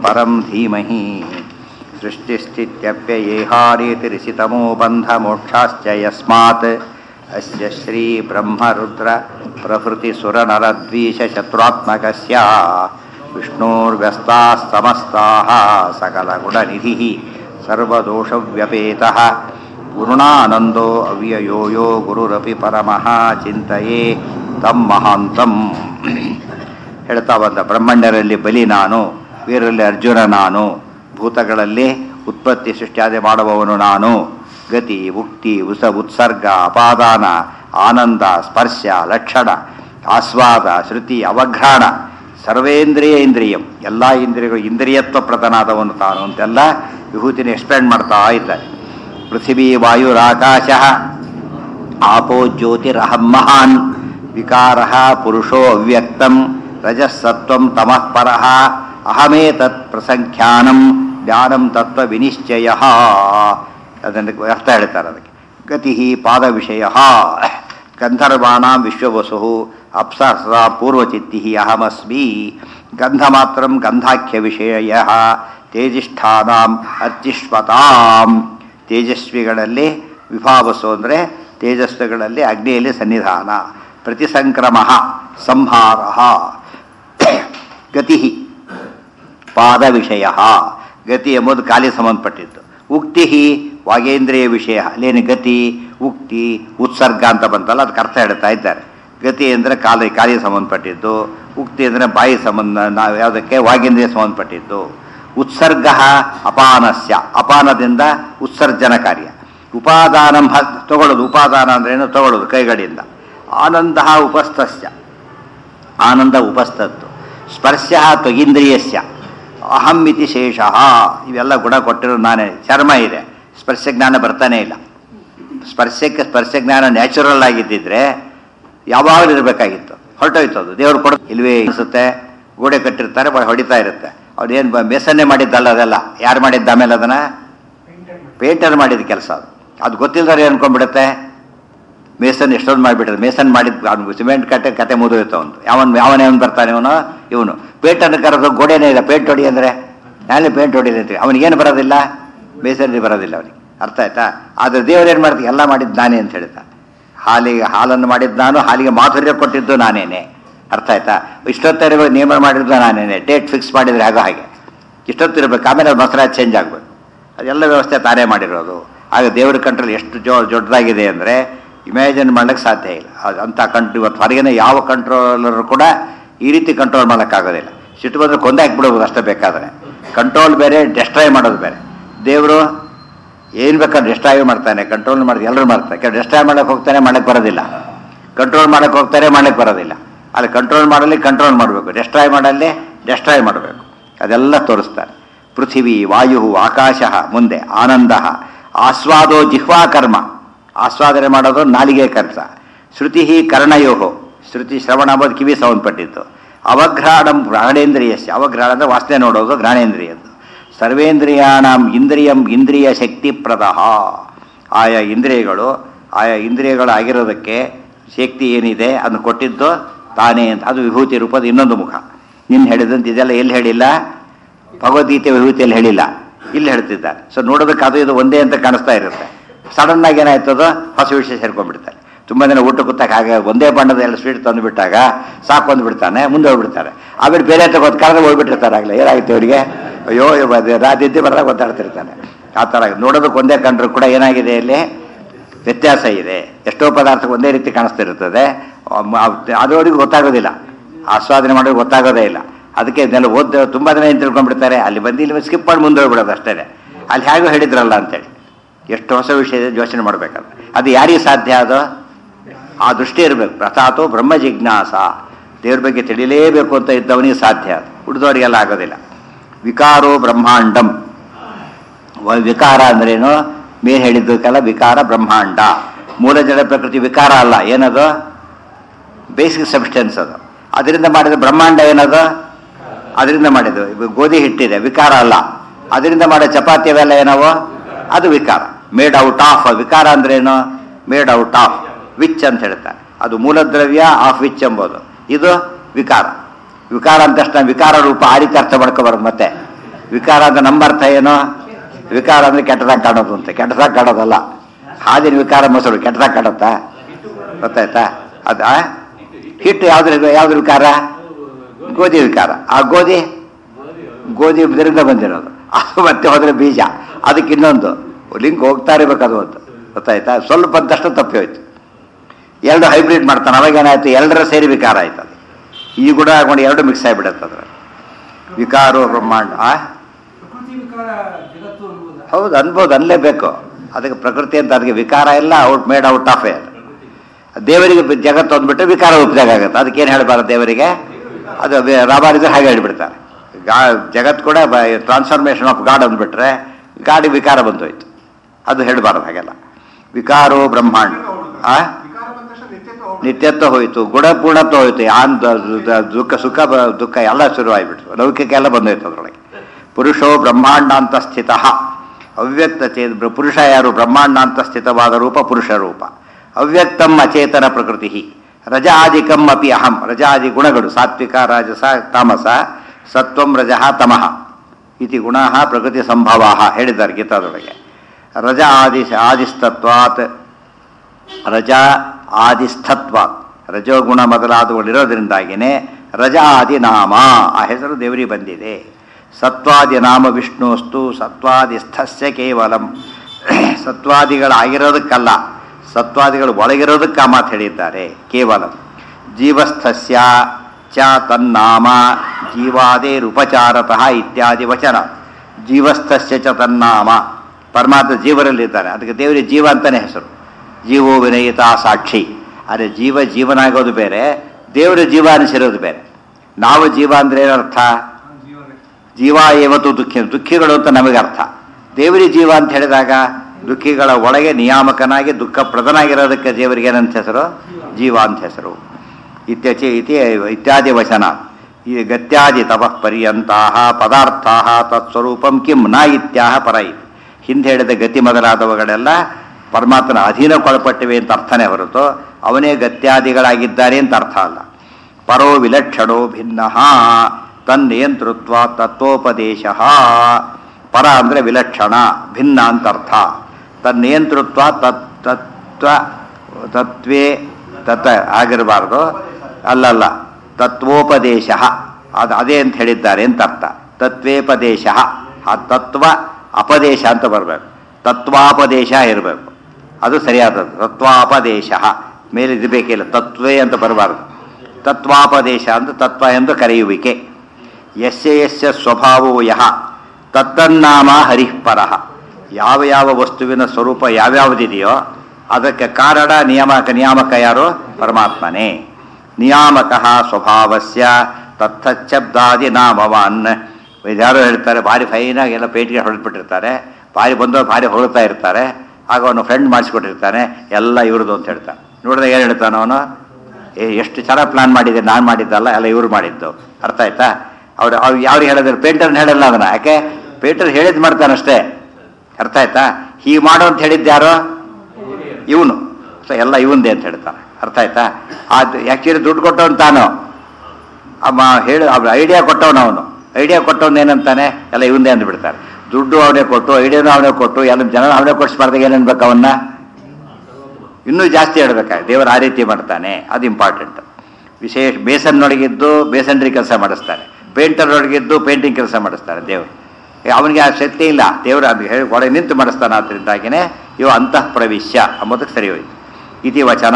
परं धीमहि सृष्टिस्थित्यप्ययेहारीतिरिषितमो बन्धमोक्षाश्च यस्मात् अस्य श्रीब्रह्मरुद्रप्रभृतिसुरनरद्वीषशत्रुत्मकस्य विष्णोर्व्यस्ताः समस्ताः सकलगुणनिधिः सर्वदोषव्यपेतः गुरुणानन्दो अव्ययो यो ಗುರುರಪಿ ಪರಮಃ ಚಿಂತೆಯೇ ತಮ್ಮ ಮಹಾಂತಂ ಹೇಳ್ತಾ ಬಂದ ಬ್ರಹ್ಮಣ್ಯರಲ್ಲಿ ಬಲಿ ನಾನು ವೀರರಲ್ಲಿ ಅರ್ಜುನ ನಾನು ಭೂತಗಳಲ್ಲಿ ಉತ್ಪತ್ತಿ ಸೃಷ್ಟಿಯಾದೆ ಮಾಡುವವನು ನಾನು ಗತಿ ಉಕ್ತಿ ಉಸ ಉತ್ಸರ್ಗ ಅಪಾದಾನ ಆನಂದ ಸ್ಪರ್ಶ ಲಕ್ಷಣ ಆಸ್ವಾದ ಶ್ರುತಿ ಅವಘ್ರಾಣ ಸರ್ವೇಂದ್ರಿಯ ಇಂದ್ರಿಯಂ ಎಲ್ಲ ಇಂದ್ರಿಯಗಳು ಇಂದ್ರಿಯತ್ವ ಪ್ರಧಾನಾದವನು ತಾನು ಅಂತೆಲ್ಲ ವಿಭೂತಿನ ಎಕ್ಸ್ಪ್ಲೇನ್ ಮಾಡ್ತಾ ಇದ್ದಾರೆ ಪೃಥಿವೀ ವಾಯುರಾಕಾಶ ಆಪೋ ಜ್ಯೋತಿರಹಂ ಮಹಾನ್ ವಿಕಾರ ಪುರುಷೋ ಅವ್ಯಕ್ತಂ ರಜಸ್ಸತ್ವಂ ತಮಃ ಪರಃ ಅಹಮೇತತ್ ಪ್ರಸಂಖ್ಯಾನಂ ಜ್ಞಾನಂ ತತ್ವ ವಿನಿಶ್ಚಯ ಅದನ್ನು ಅರ್ಥ ಹೇಳ್ತಾರೆ ಅದಕ್ಕೆ ಗತಿ ಪಾದ ವಿಷಯ ಗಂಧರ್ವಾಣಾಂ ವಿಶ್ವವಸು ಅಪ್ಸರ ಪೂರ್ವಚಿತ್ತಿ ಅಹಮಸ್ಮಿ ಗಂಧಮಾತ್ರಂ ಗಂಧಾಖ್ಯ ವಿಷಯ ತೇಜಿಷ್ಠಾನಾಂ ಅರ್ಚಿಷ್ವತಾಂ ತೇಜಸ್ವಿಗಳಲ್ಲಿ ವಿಭಾವಸು ಅಂದರೆ ತೇಜಸ್ವಿಗಳಲ್ಲಿ ಅಗ್ನಿಯಲ್ಲಿ ಸನ್ನಿಧಾನ ಪ್ರತಿಸಂಕ್ರಮ ಸಂಹಾರ ಗತಿ ಪಾದ ವಿಷಯ ಗತಿ ಎಂಬುದು ಕಾಲಿ ಸಂಬಂಧಪಟ್ಟಿದ್ದು ಉಕ್ತಿ ವಾಗೇಂದ್ರಿಯ ವಿಷಯ ಅಲ್ಲೇನು ಗತಿ ಉಕ್ತಿ ಉತ್ಸರ್ಗ ಅಂತ ಬಂತಲ್ಲ ಅದಕ್ಕೆ ಅರ್ಥ ಹೇಳ್ತಾ ಇದ್ದಾರೆ ಗತಿ ಅಂದರೆ ಕಾಲ ಕಾಲಿಗೆ ಸಂಬಂಧಪಟ್ಟಿದ್ದು ಉಕ್ತಿ ಅಂದರೆ ಬಾಯಿ ಸಂಬಂಧ ನಾವು ಯಾವುದಕ್ಕೆ ವಾಗೇಂದ್ರಿಯ ಸಂಬಂಧಪಟ್ಟಿದ್ದು ಉತ್ಸರ್ಗ ಅಪಾನಸ್ಯ ಅಪಾನದಿಂದ ಉತ್ಸರ್ಜನ ಕಾರ್ಯ ಉಪಾದಾನ ತಗೊಳ್ಳೋದು ಉಪಾದಾನ ಅಂದ್ರೇನು ತಗೊಳ್ಳೋದು ಕೈಗಳಿಂದ ಆನಂದ ಉಪಸ್ಥಸ್ಯ ಆನಂದ ಉಪಸ್ಥತ್ತು ಸ್ಪರ್ಶ ತ್ವಗೀಂದ್ರಿಯಸ್ಯ ಅಹಂ ಇತಿ ಶೇಷ ಇವೆಲ್ಲ ಗುಣ ಕೊಟ್ಟಿರೋ ನಾನೇ ಚರ್ಮ ಇದೆ ಸ್ಪರ್ಶ ಜ್ಞಾನ ಬರ್ತಾನೆ ಇಲ್ಲ ಸ್ಪರ್ಶಕ್ಕೆ ಸ್ಪರ್ಶ ಜ್ಞಾನ ನ್ಯಾಚುರಲ್ ಆಗಿದ್ದಿದ್ರೆ ಯಾವಾಗಲೂ ಇರಬೇಕಾಗಿತ್ತು ಹೊರಟೋಯ್ತು ಅದು ದೇವರು ಕೊಡ ಇಲ್ವೇ ಅನಿಸುತ್ತೆ ಗೋಡೆ ಕಟ್ಟಿರ್ತಾರೆ ಹೊಡಿತಾ ಇರುತ್ತೆ ಅವ್ರೇನು ಬೇಸನ್ನೇ ಮಾಡಿದ್ದಲ್ಲ ಅದೆಲ್ಲ ಯಾರು ಮಾಡಿದ್ದ ಆಮೇಲೆ ಅದನ್ನ ಪೇಂಟರ್ ಮಾಡಿದ ಕೆಲಸ ಅದು ಅದು ಗೊತ್ತಿಲ್ಲದ್ರೆ ಅನ್ಕೊಂಡ್ಬಿಡುತ್ತೆ ಮೇಸನ್ ಎಷ್ಟೊಂದು ಮಾಡಿಬಿಟ್ರೆ ಮೇಸನ್ ಮಾಡಿದ ಅವ್ನು ಸಿಮೆಂಟ್ ಕಟ್ಟೆ ಕತೆ ಮುಗಿದೋಯ್ತು ಅವನು ಯಾವನ್ ಯಾವನೇ ಅವನು ಬರ್ತಾನೆ ಇವನು ಇವನು ಪೇಂಟನ್ನು ಕರೆದು ಗೋಡೆನೇ ಇಲ್ಲ ಪೇಂಟ್ ಹೊಡಿ ಅಂದರೆ ನಾನೇ ಪೇಂಟ್ ಹೊಡಿಲಿ ಅಂತೀವಿ ಅವನಿಗೇನು ಬರೋದಿಲ್ಲ ಮೇಸನ್ರಿ ಬರೋದಿಲ್ಲ ಅವನಿಗೆ ಅರ್ಥ ಆಯ್ತಾ ಆದರೆ ದೇವರು ಏನು ಮಾಡ್ತೀವಿ ಎಲ್ಲ ಮಾಡಿದ್ದು ನಾನೇ ಅಂತ ಹೇಳ್ತಾ ಹಾಲಿಗೆ ಹಾಲನ್ನು ಮಾಡಿದ್ದು ನಾನು ಹಾಲಿಗೆ ಮಾಧುರ್ಯ ಕೊಟ್ಟಿದ್ದು ನಾನೇನೆ ಅರ್ಥ ಆಯ್ತಾ ಇಷ್ಟೊತ್ತರಿಗೂ ನಿಯಮ ಮಾಡಿದ್ದು ನಾನೇನೆ ಡೇಟ್ ಫಿಕ್ಸ್ ಮಾಡಿದರೆ ಆಗೋ ಹಾಗೆ ಇಷ್ಟೊತ್ತಿರ್ಬೇಕು ಆಮೇಲೆ ಅದು ಮೊಸರ ಚೇಂಜ್ ಆಗಬೇಕು ಅದೆಲ್ಲ ವ್ಯವಸ್ಥೆ ತಾನೇ ಮಾಡಿರೋದು ಆಗ ದೇವರ ಕಂಟ್ರೋಲ್ ಎಷ್ಟು ಜೋ ದೊಡ್ಡದಾಗಿದೆ ಅಂದರೆ ಇಮ್ಯಾಜಿನ್ ಮಾಡೋಕ್ಕೆ ಸಾಧ್ಯ ಇಲ್ಲ ಅದು ಅಂಥ ಕಂಟ್ರಿ ಇವತ್ತು ಹೊರಗಿನ ಯಾವ ಕಂಟ್ರೋಲರು ಕೂಡ ಈ ರೀತಿ ಕಂಟ್ರೋಲ್ ಮಾಡೋಕ್ಕಾಗೋದಿಲ್ಲ ಸಿಟ್ಟು ಬಂದರೆ ಕೊಂದೆ ಹಾಕ್ಬಿಡ್ಬೋದು ಅಷ್ಟೇ ಬೇಕಾದರೆ ಕಂಟ್ರೋಲ್ ಬೇರೆ ಡೆಸ್ಟ್ರಾಯ್ ಮಾಡೋದು ಬೇರೆ ದೇವರು ಏನು ಬೇಕಾದ್ರೆ ಡೆಸ್ಟ್ರಾಯ್ ಮಾಡ್ತಾನೆ ಕಂಟ್ರೋಲ್ ಮಾಡಿ ಎಲ್ಲರೂ ಮಾಡ್ತಾರೆ ಕೆಲವು ಡೆಸ್ಟ್ರಾಯ್ ಮಾಡೋಕ್ಕೆ ಹೋಗ್ತಾನೆ ಮಾಡಕ್ಕೆ ಬರೋದಿಲ್ಲ ಕಂಟ್ರೋಲ್ ಮಾಡೋಕ್ಕೆ ಹೋಗ್ತಾರೆ ಮಾಡಕ್ಕೆ ಬರೋದಿಲ್ಲ ಅಲ್ಲಿ ಕಂಟ್ರೋಲ್ ಮಾಡಲಿ ಕಂಟ್ರೋಲ್ ಮಾಡಬೇಕು ಡೆಸ್ಟ್ರಾಯ್ ಮಾಡಲ್ಲಿ ಡೆಸ್ಟ್ರಾಯ್ ಮಾಡಬೇಕು ಅದೆಲ್ಲ ತೋರಿಸ್ತಾರೆ ಪೃಥಿವಿ ವಾಯು ಆಕಾಶ ಮುಂದೆ ಆನಂದ ಆಸ್ವಾದೋ ಜಿಹ್ವಾ ಕರ್ಮ ಆಸ್ವಾದನೆ ಮಾಡೋದು ನಾಲಿಗೆ ಕೆಲಸ ಶ್ರುತಿ ಕರ್ಣಯೋಹೋ ಶ್ರುತಿ ಶ್ರವಣ ಅಂಬೋದು ಕಿವಿ ಸಂಬಂಧಪಟ್ಟಿತ್ತು ಅವಘ್ರಾಣಂ ಘ್ರಾಣೇಂದ್ರಿಯಸ್ಯ ಅವಘ್ರಾಣ ಅಂದರೆ ವಾಸನೆ ನೋಡೋದು ಘ್ರಾಣೇಂದ್ರಿಯದ್ದು ಸರ್ವೇಂದ್ರಿಯಾಣಂ ಇಂದ್ರಿಯಂ ಇಂದ್ರಿಯ ಶಕ್ತಿಪ್ರದ ಆಯಾ ಇಂದ್ರಿಯಗಳು ಆಯಾ ಇಂದ್ರಿಯಗಳು ಆಗಿರೋದಕ್ಕೆ ಶಕ್ತಿ ಏನಿದೆ ಅದನ್ನು ಕೊಟ್ಟಿದ್ದು ತಾನೇ ಅಂತ ಅದು ವಿಭೂತಿ ರೂಪದ ಇನ್ನೊಂದು ಮುಖ ನಿನ್ನ ಹೇಳಿದಂತೆ ಇದೆಲ್ಲ ಎಲ್ಲಿ ಹೇಳಿಲ್ಲ ಭಗವದ್ಗೀತೆ ವಿಭೂತಿಯಲ್ಲಿ ಹೇಳಿಲ್ಲ ಇಲ್ಲಿ ಹೇಳ್ತಿದ್ದಾರೆ ಸೊ ನೋಡೋದಕ್ಕೆ ಅದು ಇದು ಒಂದೇ ಅಂತ ಕಾಣಿಸ್ತಾ ಇರುತ್ತೆ ಸಡನ್ ಆಗಿ ಏನಾಯ್ತದೋ ಹೊಸ ವಿಷಯ ಸೇರ್ಕೊಂಡ್ಬಿಡ್ತಾರೆ ತುಂಬ ದಿನ ಊಟ ಕೂತಕ್ಕೆ ಹಾಗೆ ಒಂದೇ ಬಣ್ಣದ ಎಲ್ಲ ಸ್ವೀಟ್ ತಂದು ಬಿಟ್ಟಾಗ ಸಾಕು ಬಂದು ಬಿಡ್ತಾನೆ ಮುಂದೆ ಹೋಗ್ಬಿಡ್ತಾರೆ ಆಮೇಲೆ ಬೇರೆ ತಗೋದು ಕರೆದು ಹೋಗ್ಬಿಟ್ಟಿರ್ತಾರೆ ಆಗಲೇ ಏನಾಗಿತ್ತು ಅವರಿಗೆ ಅಯ್ಯೋ ರಾಜ್ಯದ್ದೇ ಬರದಾಗ ಗೊತ್ತಾಡ್ತಿರ್ತಾನೆ ಆ ಥರ ನೋಡೋದಕ್ಕೆ ಒಂದೇ ಕಂಡ್ರು ಕೂಡ ಏನಾಗಿದೆ ಇಲ್ಲಿ ವ್ಯತ್ಯಾಸ ಇದೆ ಎಷ್ಟೋ ಪದಾರ್ಥಕ್ಕೆ ಒಂದೇ ರೀತಿ ಕಾಣಿಸ್ತಿರುತ್ತದೆ ಅದರವರೆಗೂ ಗೊತ್ತಾಗೋದಿಲ್ಲ ಆಸ್ವಾದನೆ ಮಾಡೋದು ಗೊತ್ತಾಗೋದೇ ಇಲ್ಲ ಅದಕ್ಕೆ ಇದನ್ನೆಲ್ಲ ಓದ್ ತುಂಬ ದಿನ ಏನು ತಿಳ್ಕೊಂಡ್ಬಿಡ್ತಾರೆ ಅಲ್ಲಿ ಬಂದು ಇಲ್ಲಿ ಸ್ಕಿಪ್ ಮಾಡಿ ಮುಂದೆ ಹೋಗ್ಬಿಡೋದು ಅಷ್ಟೇ ಅಲ್ಲಿ ಹೇಗೂ ಹೇಳಿದ್ರಲ್ಲ ಅಂತೇಳಿ ಎಷ್ಟು ಹೊಸ ವಿಷಯ ಯೋಚನೆ ಮಾಡಬೇಕಾದ್ರೆ ಅದು ಯಾರಿಗೆ ಸಾಧ್ಯ ಅದು ಆ ದೃಷ್ಟಿ ಇರಬೇಕು ಪ್ರಥಾತು ಬ್ರಹ್ಮ ಜಿಜ್ಞಾಸ ದೇವ್ರ ಬಗ್ಗೆ ತಿಳಿಲೇಬೇಕು ಅಂತ ಇದ್ದವನಿಗೆ ಸಾಧ್ಯ ಅದು ಉಳಿದವರಿಗೆಲ್ಲ ಆಗೋದಿಲ್ಲ ವಿಕಾರೋ ಬ್ರಹ್ಮಾಂಡಂ ವಿಕಾರ ಅಂದ್ರೇನು ಮೇನ್ ಹೇಳಿದ್ದಕ್ಕೆಲ್ಲ ವಿಕಾರ ಬ್ರಹ್ಮಾಂಡ ಮೂಲ ಜಡ ಪ್ರಕೃತಿ ವಿಕಾರ ಅಲ್ಲ ಏನದು ಬೇಸಿಕ್ ಸಬ್ಸ್ಟೆನ್ಸ್ ಅದು ಅದರಿಂದ ಮಾಡಿದ ಬ್ರಹ್ಮಾಂಡ ಏನದು ಅದರಿಂದ ಮಾಡಿದ್ದು ಗೋಧಿ ಹಿಟ್ಟಿದೆ ವಿಕಾರ ಅಲ್ಲ ಅದರಿಂದ ಮಾಡೋ ಚಪಾತಿ ಅವೆಲ್ಲ ಏನವು ಅದು ವಿಕಾರ ಮೇಡ್ ಔಟ್ ಆಫ್ ವಿಕಾರ ಅಂದ್ರೇನು ಮೇಡ್ ಔಟ್ ಆಫ್ ವಿಚ್ ಅಂತ ಹೇಳ್ತಾರೆ ಅದು ಮೂಲದ್ರವ್ಯ ಆಫ್ ವಿಚ್ ಎಂಬುದು ಇದು ವಿಕಾರ ವಿಕಾರ ಅಂತ ತಕ್ಷಣ ವಿಕಾರ ರೂಪ ಆ ರೀತಿ ಅರ್ಥ ಮಾಡ್ಕೋಬಾರ್ದು ಮತ್ತೆ ವಿಕಾರ ಅಂದ್ರೆ ನಮ್ಮ ಅರ್ಥ ಏನು ವಿಕಾರ ಅಂದ್ರೆ ಕೆಟ್ಟದಾಗಿ ಕಾಣೋದು ಅಂತ ಕೆಟ್ಟದಾಗಿ ಕಾಣೋದಲ್ಲ ಹಾದಿನ ವಿಕಾರ ಮೊಸರು ಕೆಟ್ಟದಾಗಿ ಕಾಣುತ್ತಾ ಗೊತ್ತಾಯ್ತಾ ಅದ ಹಿಟ್ಟು ಯಾವ್ದ್ರ ಯಾವ್ದು ವಿಕಾರ ಗೋಧಿ ವಿಕಾರ ಆ ಗೋಧಿ ಗೋಧಿ ಇದರಿಂದ ಬಂದಿರೋದು ಅದು ಮತ್ತೆ ಹೋದ್ರೆ ಬೀಜ ಅದಕ್ಕೆ ಇನ್ನೊಂದು ಲಿಂಕ್ ಹೋಗ್ತಾ ಇರ್ಬೇಕು ಅದು ಒಂದು ಗೊತ್ತಾಯ್ತಾ ಸ್ವಲ್ಪ ಅಂತಷ್ಟು ತಪ್ಪಿ ಹೋಯ್ತು ಎರಡು ಹೈಬ್ರಿಡ್ ಮಾಡ್ತಾನೆ ಅವಾಗ ಏನಾಯ್ತು ಎರಡರ ಸೇರಿ ವಿಕಾರ ಆಯ್ತು ಅದು ಈ ಗುಣ ಆಗೊಂಡು ಎರಡು ಮಿಕ್ಸ್ ಆಗಿಬಿಡುತ್ತೆ ಅದ್ರ ವಿಕಾರೋ ಬ್ರಹ್ಮಾಂಡ ಆ ಪ್ರಕೃತಿ ವಿಕಾರ ಜಗತ್ತು ಅನ್ನುವುದ ಹೌದು ಅನ್ಬೋದು ಅನ್ಲೇಬೇಕು ಅದಕ್ಕೆ ಪ್ರಕೃತಿ ಅಂತ ಅದಕ್ಕೆ ವಿಕಾರ ಎಲ್ಲ out made out of air ದೇವರಿಗೆ ಬ- ಜಗತ್ತು ಅಂದ್ಬಿಟ್ಟು ವಿಕಾರ ಉಪಯೋಗ ಆಗುತ್ತೆ ಅದಕ್ಕೇನು ಹೇಳಬಾರ್ದು ದೇವರಿಗೆ ಅದು ಬೆ- ರಾಮಾನುಜರು ಹಾಗೆ ಹೇಳ್ಬಿಡ್ತಾರೆ ಗಾ ಜಗತ್ ಕೂಡ ಟ್ರಾನ್ಸ್ಫಾರ್ಮೇಷನ್ ಆಫ್ ಗಾಡ್ ಅಂದ್ಬಿಟ್ರೆ ಗಾಡಿ ವಿಕಾರ ಬಂದೋಯ್ತು ಅದು ಹೇಳಬಾರ್ದು ಹಾಗೆಲ್ಲ ವಿಕಾರೋ ಬ್ರಹ್ಮಾಂಡ ಆ ವಿಕಾರ ಬಂದ ತಕ್ಷಣ ನಿತ್ಯತ್ವ ಹೋಗ್ಬಿಡುತ್ತೆ. ನಿತ್ಯತ್ವ ಹೋಯಿತು ಗುಣಪೂರ್ಣತ್ವ ಹೋಯಿತು ಆನ್ ದುಃಖ ಸುಖ ಬ- ದುಃಖ ಎಲ್ಲ ಶುರುವಾಗ್ಬಿಡ್ತು ಲೌಕಿಕ ಎಲ್ಲ ಬಂದೋಯ್ತು ಅದರೊಳಗೆ ಪುರುಷೋ ಬ್ರಹ್ಮಾಂಡಾಂತ ಸ್ಥಿತ ಅವ್ಯಕ್ತ ಚೇ ಪುರುಷ ಯಾರು ಬ್ರಹ್ಮಾಂಡಾಂತ ಸ್ಥಿತವಾದ ರೂಪ ಪುರುಷ ರೂಪ ಅವ್ಯಕ್ತಂ ಅಚೇತನ ಪ್ರಕೃತಿ ರಜಾದಿಕಂ ಅಪಿ ಅಹಂ ರಜಾದಿ ಗುಣಗಳು ಸಾತ್ವಿಕ ರಾಜಸ ತಾಮಸ ಸತ್ವಂ ರಜಃ ತಮಃ ಇತಿ ಗುಣ ಪ್ರಕೃತಿ ಸಂಭವ ಹೇಳಿದ್ದಾರೆ ಗೀತಾದೊಳಗೆ ರಜಾ ಆದಿ ಆದಿಸ್ತತ್ವಾತ್ ರಜಾ ಆದಿಸ್ಥತ್ವ ರಜೋಗುಣ ಮೊದಲಾದವುಗಳಿರೋದ್ರಿಂದಾಗಿನೇ ರಜಾ ಆದಿ ನಾಮ ಆ ಹೆಸರು ದೇವರಿಗೆ ಬಂದಿದೆ ಸತ್ವಾದಿ ನಾಮ ವಿಷ್ಣುಸ್ತು ಸತ್ವಾದಿಸ್ಥಸ್ಯ ಕೇವಲಂ ಸತ್ವಾದಿಗಳಾಗಿರೋದಕ್ಕಲ್ಲ ಸತ್ವಾದಿಗಳು ಒಳಗಿರೋದಕ್ಕೆ ಆ ಮಾತು ಹೇಳಿದ್ದಾರೆ ಕೇವಲ ಜೀವಸ್ಥಸ್ಯ ಚ ತನ್ನಾಮ ಜೀವಾದೇರುಪಚಾರತಃ ಇತ್ಯಾದಿ ವಚನ ಜೀವಸ್ಥಸ್ಯ ಚ ತನ್ನಾಮ ಪರಮಾತ್ಮ ಜೀವರಲ್ಲಿದ್ದಾನೆ ಅದಕ್ಕೆ ದೇವರಿಗೆ ಜೀವ ಅಂತಾನೆ ಹೆಸರು ಜೀವೋ ವಿನಯಿತ ಸಾಕ್ಷಿ ಆದರೆ ಜೀವ ಜೀವನ ಆಗೋದು ಬೇರೆ ದೇವರ ಜೀವ ಅನಿಸಿರೋದು ಬೇರೆ ನಾವು ಜೀವ ಅಂದ್ರೆ ಏನರ್ಥ ಜೀವನ ಜೀವ ಏವತ್ತು ದುಃಖಿ ದುಃಖಿಗಳು ಅಂತ ನಮಗೆ ಅರ್ಥ ದೇವರಿ ಜೀವ ಅಂತ ಹೇಳಿದಾಗ ದುಃಖಿಗಳ ಒಳಗೆ ನಿಯಾಮಕನಾಗಿ ದುಃಖ ಪ್ರದನಾಗಿರೋದಕ್ಕೆ ದೇವರಿಗೆ ಏನಂತ ಹೆಸರು ಜೀವ ಅಂತ ಹೆಸರು ಇತ್ಯಚಿ ಇತಿ ಇತ್ಯಾದಿ ವಚನ ಈ ಗತ್ಯಾದಿ ತಪಃ ಪರ್ಯಂತಹ ಪದಾರ್ಥಾ ತತ್ಸ್ವರೂಪಂ ಕಿಂ ನ ಇತ್ಯಾಹ ಪರ ಇತಿ ಹಿಂದೆ ಹೇಳಿದ ಗತಿ ಮೊದಲಾದವುಗಳೆಲ್ಲ ಪರಮಾತ್ಮನ ಅಧೀನಕ್ಕೊಳಪಟ್ಟಿವೆ ಅಂತ ಅರ್ಥನೇ ಹೊರತು ಅವನೇ ಗತ್ಯಾದಿಗಳಾಗಿದ್ದಾರೆ ಅಂತ ಅರ್ಥ ಅಲ್ಲ ಪರೋ ವಿಲಕ್ಷಣೋ ಭಿನ್ನ ತನ್ನಿಯಂತೃತ್ವ ತತ್ವೋಪದೇಶ ಪರ ಅಂದರೆ ವಿಲಕ್ಷಣ ಭಿನ್ನ ಅಂತ ಅರ್ಥ ತನ್ನಿಯಂತೃತ್ವ ತತ್ ತತ್ವ ತತ್ವೇ ತತ್ ಆಗಿರಬಾರ್ದು ಅಲ್ಲಲ್ಲ ತತ್ವೋಪದೇಶ ಅದು ಅದೇ ಅಂತ ಹೇಳಿದ್ದಾರೆ ಅಂತ ಅರ್ಥ ತತ್ವೇಪದೇಶ ಆ ತತ್ವ ಅಪದೇಶ ಅಂತ ಬರಬೇಕು ತತ್ವಾಪದೇಶ ಇರಬೇಕು ಅದು ಸರಿಯಾದದ್ದು ತತ್ವಾಪದೇಶ ಮೇಲೆ ಇದು ಬೇಕಿಲ್ಲ ತತ್ವೇ ಅಂತ ಬರಬಾರ್ದು ತತ್ವಾಪದೇಶ ಅಂತ ತತ್ವ ಎಂದು ಕರೆಯುವಿಕೆ ಯಸ್ಯ ಯಸ್ಯ ಸ್ವಭಾವೋ ಯಹ ತತ್ತನ್ನಾಮ ಹರಿಃಪರಃ ಯಾವ ಯಾವ ವಸ್ತುವಿನ ಸ್ವರೂಪ ಯಾವ್ಯಾವುದಿದೆಯೋ ಅದಕ್ಕೆ ಕಾರಣ ನಿಯಾಮಕ ನಿಯಾಮಕ ಯಾರು ಪರಮಾತ್ಮನೇ ನಿಯಾಮಕ ಸ್ವಭಾವಸ್ಯ ತತ್ತಚ್ಛಬ್ದಾದಿ ನಾಮವಾನ್ ಯಾರೋ ಹೇಳ್ತಾರೆ ಭಾರಿ ಫೈನಾಗಿ ಎಲ್ಲ ಪೇಟಿಗೆ ಹೊಡೆದ್ಬಿಟ್ಟಿರ್ತಾರೆ ಭಾರಿ ಬಂದವರು ಭಾರಿ ಹೊರಡ್ತಾ ಇರ್ತಾರೆ ಆಗ ಅವನು ಫ್ರೆಂಡ್ ಮಾಡಿಸ್ಕೊಟ್ಟಿರ್ತಾನೆ ಎಲ್ಲ ಇವ್ರದ್ದು ಅಂತ ಹೇಳ್ತಾನೆ ನೋಡಿದ್ರೆ ಏನು ಹೇಳ್ತಾನೆ ಅವನು ಏ ಎಷ್ಟು ಚೆನ್ನಾಗಿ ಪ್ಲಾನ್ ಮಾಡಿದ್ದೆ ನಾನು ಮಾಡಿದ್ದಲ್ಲ ಎಲ್ಲ ಇವ್ರು ಮಾಡಿದ್ದು ಅರ್ಥ ಆಯ್ತಾ ಅವ್ರು ಅವ್ರು ಯಾವ್ರಿಗೆ ಹೇಳಿದ್ರು ಪೇಂಟರ್ನ ಹೇಳಲ್ಲ ಅದನ್ನ ಯಾಕೆ ಪೇಂಟರ್ ಹೇಳಿದ್ ಮಾಡ್ತಾನಷ್ಟೇ ಅರ್ಥ ಆಯ್ತಾ ಹೀಗೆ ಮಾಡು ಅಂತ ಹೇಳಿದ್ದು ಯಾರು ಇವನು ಸೊ ಎಲ್ಲ ಇವಂದೇ ಅಂತ ಹೇಳ್ತಾನೆ ಅರ್ಥ ಆಯ್ತಾ ಅದು ಆ್ಯಕ್ಚುಲಿ ದುಡ್ಡು ಕೊಟ್ಟವನು ತಾನು ಅಮ್ಮ ಹೇಳಿ ಅವ್ರ ಐಡಿಯಾ ಕೊಟ್ಟವನು ಅವನು ಐಡಿಯಾ ಕೊಟ್ಟವನು ಏನಂತಾನೆ ಎಲ್ಲ ಇವಂದೇ ಅಂದ್ಬಿಡ್ತಾರೆ ದುಡ್ಡು ಅವನೇ ಕೊಟ್ಟು ಐಡಿಯಾನು ಅವನೇ ಕೊಟ್ಟು ಎಲ್ಲ ಜನ ಅವನೇ ಕೊಡಿಸ್ಬಾರ್ದಾಗ ಏನನ್ಬೇಕು ಅವನ್ನ ಇನ್ನೂ ಜಾಸ್ತಿ ಹೇಳ್ಬೇಕಾಗಿ ದೇವರು ಆ ರೀತಿ ಮಾಡ್ತಾನೆ ಅದು ಇಂಪಾರ್ಟೆಂಟ್ ವಿಶೇಷ ಬೇಸನ್ನೊಳಗಿದ್ದು ಬೇಸನ್ರಿ ಕೆಲಸ ಮಾಡಿಸ್ತಾರೆ ಪೇಂಟರ್ನೊಳಗಿದ್ದು ಪೇಂಟಿಂಗ್ ಕೆಲಸ ಮಾಡಿಸ್ತಾರೆ ದೇವರು ಅವನಿಗೆ ಆ ಶಕ್ತಿ ಇಲ್ಲ ದೇವರು ಅದು ಹೇಳಿ ಒಳಗೆ ನಿಂತು ಮಾಡಿಸ್ತಾನೆ ಆದ್ದರಿಂದಾಗಿನೇ ಇವ ಅಂತಃ ಪ್ರವಿಶ್ಯ ಅಂಬೋದಕ್ಕೆ ಸರಿ ಹೋಯ್ತು ಇತಿ ವಚನ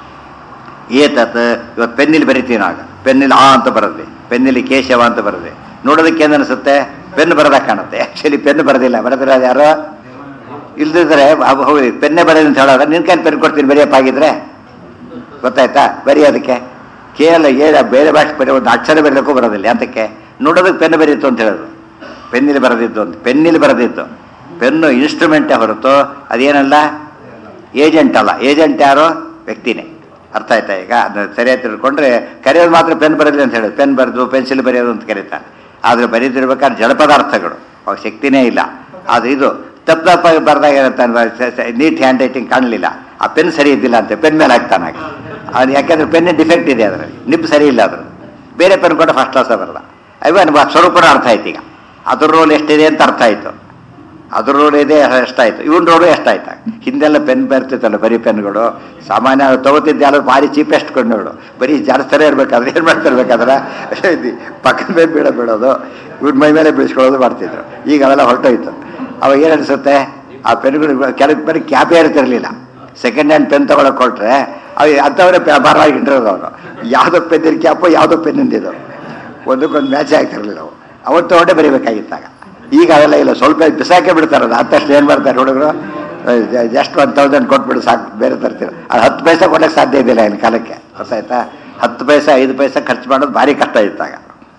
ಏತತ್ ಇವತ್ತು ಪೆನ್ನಿಲ್ಲಿ ಬರಿತೀವಿ ಆಗ ಪೆನ್ನಿಲ್ಲಿ ಆ ಅಂತ ಬರದೆ ಪೆನ್ನಿಲ್ಲಿ ಕೇಶವ ಅಂತ ಬರದೆ ನೋಡೋದಕ್ಕೆ ಏನು ಅನಿಸುತ್ತೆ ಪೆನ್ ಬರದಾಗ ಕಾಣುತ್ತೆ ಆ್ಯಕ್ಚುಲಿ ಪೆನ್ ಬರೋದಿಲ್ಲ ಬರೋದಿಲ್ಲ ಯಾರು ಇಲ್ದಿದ್ರೆ ಅವ್- ಹೌದು ಪೆನ್ನೇ ಬರೋದು ಅಂತ ಹೇಳೋದ್ರೆ ನಿನ್ ಕೈಲಿ ಪೆನ್ ಕೊಡ್ತೀನಿ ಬರೆಯಪ್ಪ ಆಗಿದ್ರೆ ಗೊತ್ತಾಯ್ತಾ ಬರೆಯೋದಕ್ಕೆ ಕೇವಲ ಏನ ಬೇರೆ ಭಾಷೆ ಬರೀ ಒಂದು ಅಕ್ಷರ ಬರೀಲಿಕ್ಕೂ ಬರೋದಿಲ್ಲ ಅಂತಕ್ಕೆ ನೋಡೋದಕ್ಕೆ ಪೆನ್ ಬರೀತು ಅಂತ ಹೇಳೋದು ಪೆನ್ನಿಲ್ಲಿ ಬರೆದಿದ್ದು ಅಂತ ಪೆನ್ನಿಲ್ಲಿ ಬರೆದಿದ್ದು ಪೆನ್ನು ಇನ್ಸ್ಟ್ರೂಮೆಂಟೇ ಹೊರತು ಅದೇನಲ್ಲ ಏಜೆಂಟ್ ಅಲ್ಲ ಏಜೆಂಟ್ ಯಾರು ವ್ಯಕ್ತಿನೇ ಅರ್ಥ ಆಯ್ತಾ ಈಗ ಅದನ್ನ ಸರಿಯಾಗಿ ತಿಳ್ಕೊಂಡ್ರೆ ಕರೆಯೋದು ಮಾತ್ರ ಪೆನ್ ಬರೋದಿಲ್ಲ ಅಂತ ಹೇಳೋದು ಪೆನ್ ಬರೆದು ಪೆನ್ಸಿಲ್ ಬರೆಯೋದು ಅಂತ ಕರೀತಾರೆ ಆದರೆ ಬರೀತಿರ್ಬೇಕಾದ್ರೆ ಜಡ ಪದಾರ್ಥಗಳು ಅವು ಶಕ್ತಿನೇ ಇಲ್ಲ ಆದರೆ ಇದು ತಪ್ಪು ತಪ್ಪಾಗಿ ಬರ್ದಾಗ ಏನಂತ ನೀಟ್ ಹ್ಯಾಂಡ್ ರೈಟಿಂಗ್ ಕಾಣಲಿಲ್ಲ ಆ ಪೆನ್ ಸರಿ ಇದ್ದಿಲ್ಲ ಅಂತ ಪೆನ್ ಮೇಲೆ ಹಾಕ್ತಾನೆ ಹಾಗೆ ಅದು ಯಾಕೆಂದ್ರೆ ಪೆನ್ನಿನ ಡಿಫೆಕ್ಟ್ ಇದೆ ಅದರಲ್ಲಿ ನಿಬ್ ಸರಿ ಇಲ್ಲ ಅದ್ರ ಬೇರೆ ಪೆನ್ ಕೊಟ್ಟು ಫಸ್ಟ್ ಕ್ಲಾಸ್ ಬರಲ್ಲ ಅಯ್ಯೋ ನಮ್ಮ ಸ್ವರೂಪನ ಅರ್ಥ ಆಯ್ತು ಈಗ ಅದ್ರ ರೋಲ್ ಎಷ್ಟಿದೆ ಅಂತ ಅರ್ಥ ಆಯ್ತು ಅದ್ರ ರೋಲ್ ಇದೆ ಎಷ್ಟಾಯ್ತು ಇವನ್ ರೋಲು ಎಷ್ಟಾಯ್ತು ಹಿಂದೆಲ್ಲ ಪೆನ್ ಬರ್ತಿತ್ತಲ್ಲ ಬರೀ ಪೆನ್ಗಳು ಸಾಮಾನ್ಯ ತಗೋತಿದ್ದೆ ಯಾರು ಭಾರಿ ಚೀಪೆಸ್ಟ್ ಕೊಂಡೋಳು ಬರೀ ಜಾಸ್ತಿನೇ ಇರ್ಬೇಕಾದ್ರೆ ಏನು ಮಾಡ್ತಿರ್ಬೇಕಾದ್ರೆ ಇದು ಪಕ್ಕದ ಮೇಲೆ ಬೀಳ ಬೀಳೋದು ಇವ್ರ ಮೈ ಮೇಲೆ ಬೀಳಿಸ್ಕೊಳ್ಳೋದು ಮಾಡ್ತಿದ್ರು ಈಗ ಅವೆಲ್ಲ ಹೊರಟೋಯ್ತು ಅವಾಗ ಏನು ಅನಿಸುತ್ತೆ ಆ ಪೆನ್ಗಳು ಕೆಲವು ಬರೀ ಕ್ಯಾಪೇ ಇರ್ತಿರ್ಲಿಲ್ಲ ಸೆಕೆಂಡ್ ಹ್ಯಾಂಡ್ ಪೆನ್ ತಗೊಳಕ್ ಕೊಟ್ರೆ ಅವು ಅಂಥವರೇ ವ್ಯಾಪಾರವಾಗಿ ಇಟ್ಟಿರೋದು ಅವರು ಯಾವುದೋ ಪೆನ್ನಿನ ಕ್ಯಾಪು ಯಾವುದೋ ಪೆನ್ನಿಂದಿದ್ದು ಒಂದಕ್ಕೊಂದು ಮ್ಯಾಚ್ ಆಗ್ತಿರ್ಲಿಲ್ಲ ಅವು ಅವತ್ತು ತಗೊಂಡೇ ಬರೀಬೇಕಾಗಿತ್ತಾಗ ಈಗ ಅವೆಲ್ಲ ಇಲ್ಲ ಸ್ವಲ್ಪ ಬಿಸಾಕೆ ಬಿಡ್ತಾರಲ್ಲ ಅಂತಷ್ಟು ಏನು ಮಾಡ್ತಾರೆ ಹುಡುಗರು ಜಸ್ಟ್ ಒನ್ ತೌಸಂಡ್ ಕೊಟ್ಬಿಡು ಸಾಕು ಬೇರೆ ತರ್ತೀರ ಅದು ಹತ್ತು ಪೈಸೆ ಕೊಡಕ್ಕೆ ಸಾಧ್ಯ ಇದ್ದಿಲ್ಲ ಇನ್ನು ಕಾಲಕ್ಕೆ ಗೊತ್ತಾಯ್ತಾ ಹತ್ತು ಪೈಸೆ ಐದು ಪೈಸೆ ಖರ್ಚು ಮಾಡೋದು ಭಾರಿ ಕಷ್ಟ ಇತ್ತಾಗ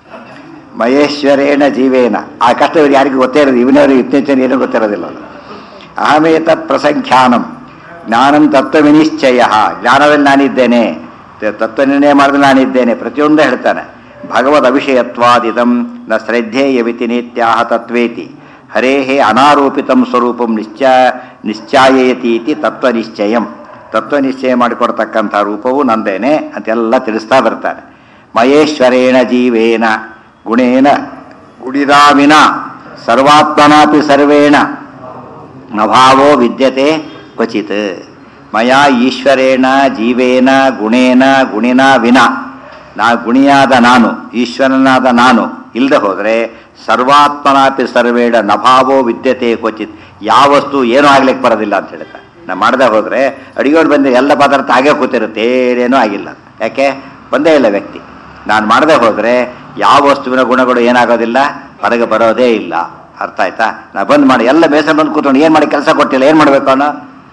ಮಹೇಶ್ವರೇಣ ಜೀವೇನ ಆ ಕಷ್ಟ ಇವ್ರು ಯಾರಿಗೂ ಗೊತ್ತೇ ಇರೋದು ಇವನವ್ರಿಗೆ ಇತ್ತೀಚಿನ ಏನೂ ಗೊತ್ತಿರೋದಿಲ್ಲ ಅದು ಅಹಮೇತ ಪ್ರಸಂಖ್ಯಾನಂ ಜ್ಞಾನಂ ತತ್ವ ವಿನಿಶ್ಚಯ ಜ್ಞಾನದಲ್ಲಿ ನಾನಿದ್ದೇನೆ ತ- ತತ್ವ ನಿರ್ಣಯ ಮಾಡಿದ್ರೆ ನಾನಿದ್ದೇನೆ ಪ್ರತಿಯೊಂದು ಹೇಳ್ತಾನೆ ಭಗವದ್ ಅವಿಷಯತ್ವಾದಿದಂ ನ ಶ್ರದ್ಧೇಯವಿತಿ ನಿತ್ಯಾಹ ತತ್ವೇತಿ ಹರೇಹೇ ಅನಾರೋಪಿತಂ ಸ್ವರೂಪಂ ನಿಶ್ಚ ನಿಶ್ಚಾಯಯತಿ ಇತಿ ತತ್ವನಿಶ್ಚಯಂ ತತ್ವನಿಶ್ಚಯ ಮಾಡಿಕೊಡ್ತಕ್ಕಂಥ ರೂಪವು ನಂದೇನೆ ಅಂತೆಲ್ಲ ತಿಳಿಸ್ತಾ ಬರ್ತಾರೆ ಮಹೇಶ್ವರೇಣ ಜೀವೇನ ಗುಣೇನ ಗುಡಿರಾಮಿನ ಸರ್ವಾತ್ಮನಾಪಿ ಸರ್ವೇಣ ನಭಾವೋ ವಿದ್ಯತೆ ಕ್ವಚಿತ್ ಮಯಾ ಈಶ್ವರೇಣ ಜೀವೇನ ಗುಣೇನ ಗುಣಿನ ವಿನ ನಾ ಗುಣಿಯಾದ ನಾನು ಈಶ್ವರನಾದ ನಾನು ಇಲ್ಲದೆ ಹೋದರೆ ಸರ್ವಾತ್ಮನಾಪಿ ಸರ್ವೇಣ ನಭಾವೋ ವಿದ್ಯತೆ ಕ್ವಚಿತ್ ಯಾವ ವಸ್ತು ಏನೂ ಆಗ್ಲಿಕ್ಕೆ ಬರೋದಿಲ್ಲ ಅಂತ ಹೇಳ್ತಾರೆ ನಾ ಮಾಡದೆ ಹೋದರೆ ಅಡಿಗೆಯವ್ರು ಬಂದು ಎಲ್ಲ ಪದಾರ್ಥ ಆಗೇ ಕೂತಿರುತ್ತೆ ಏನೇನೂ ಆಗಿಲ್ಲ ಯಾಕೆ ಬಂದೇ ಇಲ್ಲ ವ್ಯಕ್ತಿ ನಾನು ಮಾಡದೆ ಹೋದರೆ ಯಾವ ವಸ್ತುವಿನ ಗುಣಗಳು ಏನಾಗೋದಿಲ್ಲ ಹೊರಗೆ ಬರೋದೇ ಇಲ್ಲ ಅರ್ಥ ಆಯ್ತಾ ನಾ ಬಂದ್ ಮಾಡಿ ಎಲ್ಲ ಮೇಸನ್ ಬಂದು ಕೂತ್ಕೊಂಡು ಏನು ಮಾಡಿ ಕೆಲಸ ಕೊಟ್ಟಿಲ್ಲ ಏನು ಮಾಡಬೇಕು ಅವನು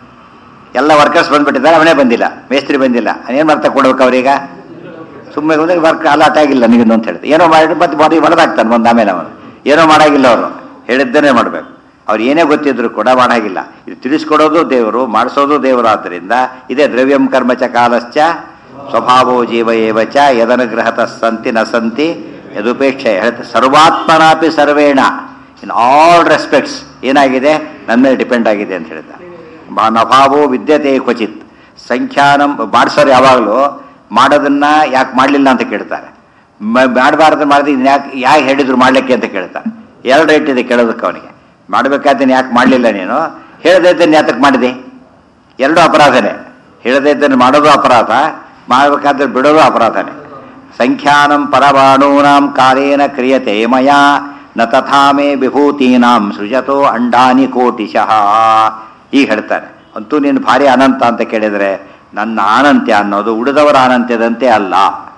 ಎಲ್ಲ ವರ್ಕರ್ಸ್ ಬಂದ್ಬಿಟ್ಟಿದ್ದಾರೆ ಅವನೇ ಬಂದಿಲ್ಲ ಮೇಸ್ತ್ರಿ ಬಂದಿಲ್ಲ ಏನು ಮಾಡ್ತಾ ಕೊಡ್ಬೇಕು ಅವ್ರೀಗ ಸುಮ್ಮನೆ ಬಂದ್ರೆ ವರ್ಕ್ ಅಲಾಟ್ ಆಗಿಲ್ಲ ನಿಗನ್ನು ಅಂತ ಹೇಳಿದೆ ಏನೋ ಮಾಡಿ ಮತ್ತೆ ಬಾಡಿ ಹೊಡೆದಾಗ್ತಾನೆ ಒಂದು ಆಮೇಲೆ ಅವನು ಏನೋ ಮಾಡಾಗಿಲ್ಲ ಅವರು ಹೇಳಿದ್ದೇನೆ ಮಾಡಬೇಕು ಅವ್ರು ಏನೇ ಗೊತ್ತಿದ್ರು ಕೂಡ ಮಾಡಾಗಿಲ್ಲ ಇದು ತಿಳಿಸ್ಕೊಡೋದು ದೇವರು ಮಾಡಿಸೋದು ದೇವರು ಆದ್ದರಿಂದ ಇದೇ ದ್ರವ್ಯಂ ಕರ್ಮಚ ಕಾಲಶ್ಚ ಸ್ವಭಾವೋ ಜೀವ ಏವ ಚ ಯದನುಗ್ರಹತ ಸಂತಿ ನ ಸಂತಿ ಯದುಪೇಕ್ಷೆ ಹೇಳ್ತಾರೆ ಸರ್ವಾತ್ಮನಾಪಿ ಸರ್ವೇಣ ಇನ್ ಆಲ್ ರೆಸ್ಪೆಕ್ಟ್ಸ್ ಏನಾಗಿದೆ ನನ್ನ ಮೇಲೆ ಡಿಪೆಂಡ್ ಆಗಿದೆ ಅಂತ ಹೇಳ್ತಾರೆ ಬಾ- ನಭಾವೋ ವಿದ್ಯತೆ ಕ್ವಚಿತ್ ಸಂಖ್ಯಾನಂ ಮಾಡಿಸೋರು ಯಾವಾಗಲೂ ಮಾಡೋದನ್ನ ಯಾಕೆ ಮಾಡಲಿಲ್ಲ ಅಂತ ಕೇಳ್ತಾರೆ ಮಾಡಬಾರ್ದು ಮಾಡಿದ್ರೆ ಇದನ್ನ ಯಾಕೆ ಯಾಕೆ ಹೇಳಿದ್ರು ಮಾಡ್ಲಿಕ್ಕೆ ಅಂತ ಕೇಳ್ತಾರೆ ಎರಡು ರೈಟ್ ಇದೆ ಕೇಳೋದಕ್ಕೆ ಅವನಿಗೆ ಮಾಡಬೇಕಾದ್ರೆ ಯಾಕೆ ಮಾಡಲಿಲ್ಲ ನೀನು ಹೇಳದೇ ಇದ್ದನ್ನು ಯಾತಕ್ಕೆ ಮಾಡಿದೆ ಎರಡೂ ಅಪರಾಧನೇ ಹೇಳದೇ ಇದ್ದನ್ನು ಮಾಡೋದು ಅಪರಾಧ ಮಾಡಬೇಕಾದ್ರೆ ಬಿಡೋದು ಅಪರಾಧನೇ ಸಂಖ್ಯಾನಂ ಪರಮಾಣೂನಾಂ ಕಾಲೇನ ಕ್ರಿಯತೆ ಮಯಾ ನ ತಥಾ ಮೇ ವಿಭೂತೀನಾಂ ಸೃಜತೋ ಅಂಡಾನಿ ಕೋಟಿಶಃ ಈಗ ಹೇಳ್ತಾರೆ ಅಂತೂ ನೀನು ಭಾರಿ ಅನಂತ ಅಂತ ಕೇಳಿದರೆ ನನ್ನ ಅನಂತ್ಯ ಅನ್ನೋದು ಉಳಿದವರ ಅನಂತ್ಯದಂತೆ ಅಲ್ಲ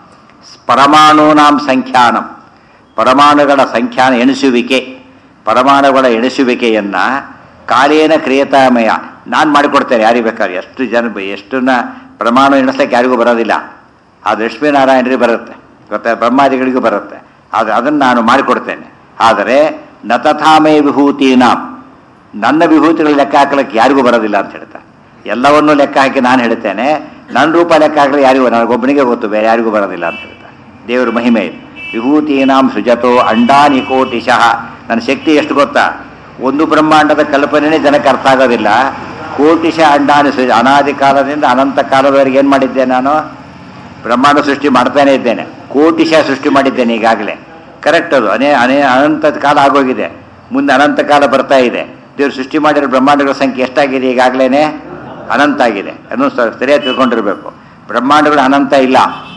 ಪರಮಾಣೂನಾಂ ಸಂಖ್ಯಾನಂ ಪರಮಾಣುಗಳ ಸಂಖ್ಯಾನ ಎಣಿಸುವಿಕೆ ಪರಮಾಣುಗಳ ಎಣಿಸುವಿಕೆಯನ್ನ ಕಾಲೇನ ಕ್ರಿಯತಾಮಯ ನಾನು ಮಾಡಿಕೊಡ್ತೇನೆ ಯಾರಿಗೆ ಬೇಕಾದ್ರೆ ಎಷ್ಟು ಜನ ಎಷ್ಟನ್ನ ಪ್ರಮಾಣ ಎಣಿಸ್ಲಿಕ್ಕೆ ಯಾರಿಗೂ ಬರೋದಿಲ್ಲ ಅದು ಲಕ್ಷ್ಮೀನಾರಾಯಣರಿಗೆ ಬರುತ್ತೆ ಗೊತ್ತಾ ಬ್ರಹ್ಮಾದಿಗಳಿಗೂ ಬರುತ್ತೆ ಆದರೆ ಅದನ್ನು ನಾನು ಮಾಡಿಕೊಡ್ತೇನೆ ಆದರೆ ನ ತಥಾಮೇ ವಿಭೂತೀನಾಂ ನನ್ನ ವಿಭೂತಿಗಳು ಲೆಕ್ಕ ಹಾಕಲಿಕ್ಕೆ ಯಾರಿಗೂ ಬರೋದಿಲ್ಲ ಅಂತ ಹೇಳ್ತಾರೆ ಎಲ್ಲವನ್ನೂ ಲೆಕ್ಕ ಹಾಕಿ ನಾನು ಹೇಳ್ತೇನೆ ನನ್ನ ರೂಪ ಲೆಕ್ಕ ಹಾಕಲಿ ಯಾರಿಗೂ ನನಗೊಬ್ಬನಿಗೆ ಗೊತ್ತು ಬೇರೆ ಯಾರಿಗೂ ಬರೋದಿಲ್ಲ ಅಂತ ಹೇಳ್ತಾರೆ ದೇವರ ಮಹಿಮೆ ಇದು ವಿಭೂತೀನಾಂ ಸೃಜತೋ ಅಂಡಾನಿ ಕೋಟಿಶಃ ನನ್ನ ಶಕ್ತಿ ಎಷ್ಟು ಗೊತ್ತಾ ಒಂದು ಬ್ರಹ್ಮಾಂಡದ ಕಲ್ಪನೆನೇ ಜನಕ್ಕೆ ಅರ್ಥ ಆಗೋದಿಲ್ಲ ಕೋಟಿಶ ಅಂಡಾನಿ ಸೃಜ ಅನಾದಿ ಕಾಲದಿಂದ ಅನಂತ ಕಾಲದವರೆಗೆ ಏನು ಮಾಡಿದ್ದೆ ನಾನು ಬ್ರಹ್ಮಾಂಡ ಸೃಷ್ಟಿ ಮಾಡ್ತಾನೆ ಇದ್ದೇನೆ ಕೋಟಿಶ ಸೃಷ್ಟಿ ಮಾಡಿದ್ದೇನೆ ಈಗಾಗಲೇ ಕರೆಕ್ಟ್ ಅದು ಅನೇ ಅನೇ ಅನಂತ ಕಾಲ ಆಗೋಗಿದೆ ಮುಂದೆ ಅನಂತ ಕಾಲ ಬರ್ತಾ ಇದೆ ದೇವ್ರು ಸೃಷ್ಟಿ ಮಾಡಿರೋ ಬ್ರಹ್ಮಾಂಡಗಳ ಸಂಖ್ಯೆ ಎಷ್ಟಾಗಿದೆ ಈಗಾಗಲೇ ಅನಂತ ಆಗಿದೆ ಅನ್ನೋ ಸ- ಸರಿಯಾಗಿ ತಿಳ್ಕೊಂಡಿರ್ಬೇಕು ಬ್ರಹ್ಮಾಂಡಗಳು ಅನಂತ ಇಲ್ಲ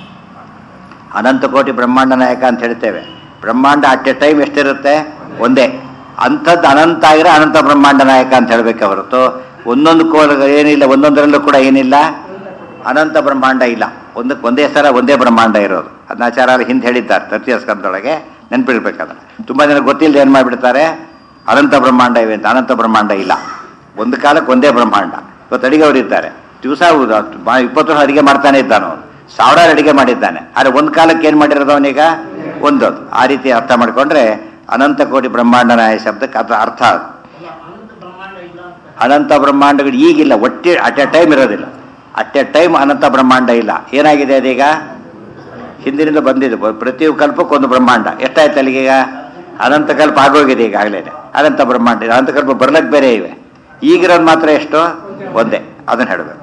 ಅನಂತ ಕೋಟಿ ಬ್ರಹ್ಮಾಂಡ ನಾಯಕ ಅಂತ ಹೇಳ್ತೇವೆ ಬ್ರಹ್ಮಾಂಡ ಅಟ್ ಎ ಟೈಮ್ ಎಷ್ಟಿರುತ್ತೆ ಒಂದೇ ಅಂಥದ್ದು ಅನಂತ ಆಗಿರೋ ಅನಂತ ಬ್ರಹ್ಮಾಂಡ ನಾಯಕ ಅಂತ ಹೇಳಬೇಕೆ ಹೊರತು ಒಂದೊಂದು ಕೋ ಏನಿಲ್ಲ ಒಂದೊಂದರಲ್ಲೂ ಕೂಡ ಏನಿಲ್ಲ ಅನಂತ ಬ್ರಹ್ಮಾಂಡ ಇಲ್ಲ ಒಂದಕ್ಕೆ ಒಂದೇ ಸಲ ಒಂದೇ ಬ್ರಹ್ಮಾಂಡ ಇರೋದು ಅದನ್ನ ಆಚಾರ್ಯರು ಹಿಂದೆ ಹೇಳಿದ್ದಾರೆ ತೃತೀಯ ಸ್ಕಂದೊಳಗೆ ನೆನ್ಪಿಡ್ಬೇಕಾದ್ರೆ ತುಂಬ ಜನ ಗೊತ್ತಿಲ್ಲದೆ ಏನು ಮಾಡಿಬಿಡ್ತಾರೆ ಅನಂತ ಬ್ರಹ್ಮಾಂಡ ಇವೆ ಅಂತ ಅನಂತ ಬ್ರಹ್ಮಾಂಡ ಇಲ್ಲ ಒಂದು ಕಾಲಕ್ಕೆ ಒಂದೇ ಬ್ರಹ್ಮಾಂಡ ಇವತ್ತು ಅಡಿಗೆ ಅವರು ಇದ್ದಾರೆ ದಿವಸ ಇಪ್ಪತ್ತು ವರ್ಷ ಅಡಿಗೆ ಮಾಡ್ತಾನೆ ಇದ್ದಾನು ಅವನು ಸಾವಿರಾರು ಅಡಿಗೆ ಮಾಡಿದ್ದಾನೆ ಆದರೆ ಒಂದು ಕಾಲಕ್ಕೆ ಏನು ಮಾಡಿರೋದು ಅವನೀಗ ಒಂದೊಂದು ಆ ರೀತಿ ಅರ್ಥ ಮಾಡಿಕೊಂಡ್ರೆ ಅನಂತ ಕೋಟಿ ಬ್ರಹ್ಮಾಂಡ ನಾಯ ಶಬ್ದಕ್ಕೆ ಅದು ಅರ್ಥ ಅದು ಅನಂತ ಬ್ರಹ್ಮಾಂಡಗಳು ಈಗಿಲ್ಲ ಒಟ್ಟೆ ಅಟ್ ಎ ಟೈಮ್ ಇರೋದಿಲ್ಲ ಅಟ್ ಎ ಟೈಮ್ ಅನಂತ ಬ್ರಹ್ಮಾಂಡ ಇಲ್ಲ ಏನಾಗಿದೆ ಅದೀಗ ಹಿಂದಿನಿಂದ ಬಂದಿದೆ ಬ- ಪ್ರತಿ ಕಲ್ಪಕ್ಕೆ ಒಂದು ಬ್ರಹ್ಮಾಂಡ ಎಷ್ಟಾಯ್ತು ಅಲ್ಲಿಗೀಗ ಅನಂತ ಕಲ್ಪ ಆಗೋಗಿದೆ ಈಗಾಗಲೇ ಅನಂತ ಬ್ರಹ್ಮಾಂಡ ಇದೆ ಅನಂತ ಕಲ್ಪ ಬರ್ಲಕ್ಕೆ ಬೇರೆ ಇವೆ ಈಗಿರೋದು ಮಾತ್ರ ಎಷ್ಟು ಒಂದೇ ಅದನ್ನು ಹೇಳಬೇಕು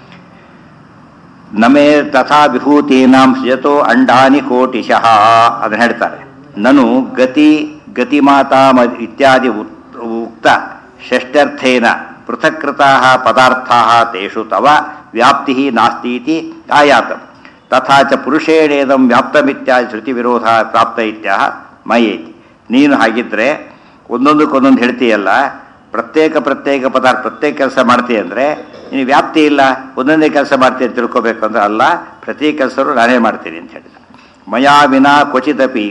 ನಮೇ ತಥಾ ವಿಭೂತೀನಾಂ ಸೃಜತೋ ಅಂಡಾನಿ ಕೋಟಿಶಃ ಅದನ್ನ ಹೇಳ್ತಾರೆ ನನು ಗತಿ ಗತಿಮಾತಾ ಮ ಇತ್ಯಾದಿ ಉತ್- ಉಕ್ತ ಷಷ್ಠರ್ಥೇನ ಪೃಥಕ್ಕೃತಾ ಪದಾರ್ಥಾ ತೇಷು ತವ ವ್ಯಾಪ್ತಿ ನಾಸ್ತಿ ಇತಿ ಆಯಾತಂ ತಥಾ ಚ ಪುರುಷೇಣೇದಂ ವ್ಯಾಪ್ತಮಿತ್ಯಾದಿ ಶ್ರುತಿ ವಿರೋಧ ಪ್ರಾಪ್ತ ಇತ್ಯಾಹ ಮಯೇತಿ ನೀನು ಹಾಗಿದ್ರೆ ಒಂದೊಂದಕ್ಕೊಂದೊಂದು ಹೇಳ್ತೀಯಲ್ಲ ಪ್ರತ್ಯೇಕ ಪ್ರತ್ಯೇಕ ಪದಾರ್ಥ ಪ್ರತ್ಯೇಕ ಕೆಲಸ ಮಾಡ್ತೀಯ ಅಂದರೆ ನೀನು ವ್ಯಾಪ್ತಿ ಇಲ್ಲ ಒಂದೊಂದೇ ಕೆಲಸ ಮಾಡ್ತೀಯ ಅಂತ ತಿಳ್ಕೊಬೇಕು ಅಂದ್ರೆ ಅಲ್ಲ ಪ್ರತಿ ಕೆಲಸರು ನಾನೇ ಮಾಡ್ತೀನಿ ಅಂತ ಹೇಳಿದ ಮಯಾ ವಿನಾ ಕ್ವಚಿದಪಿ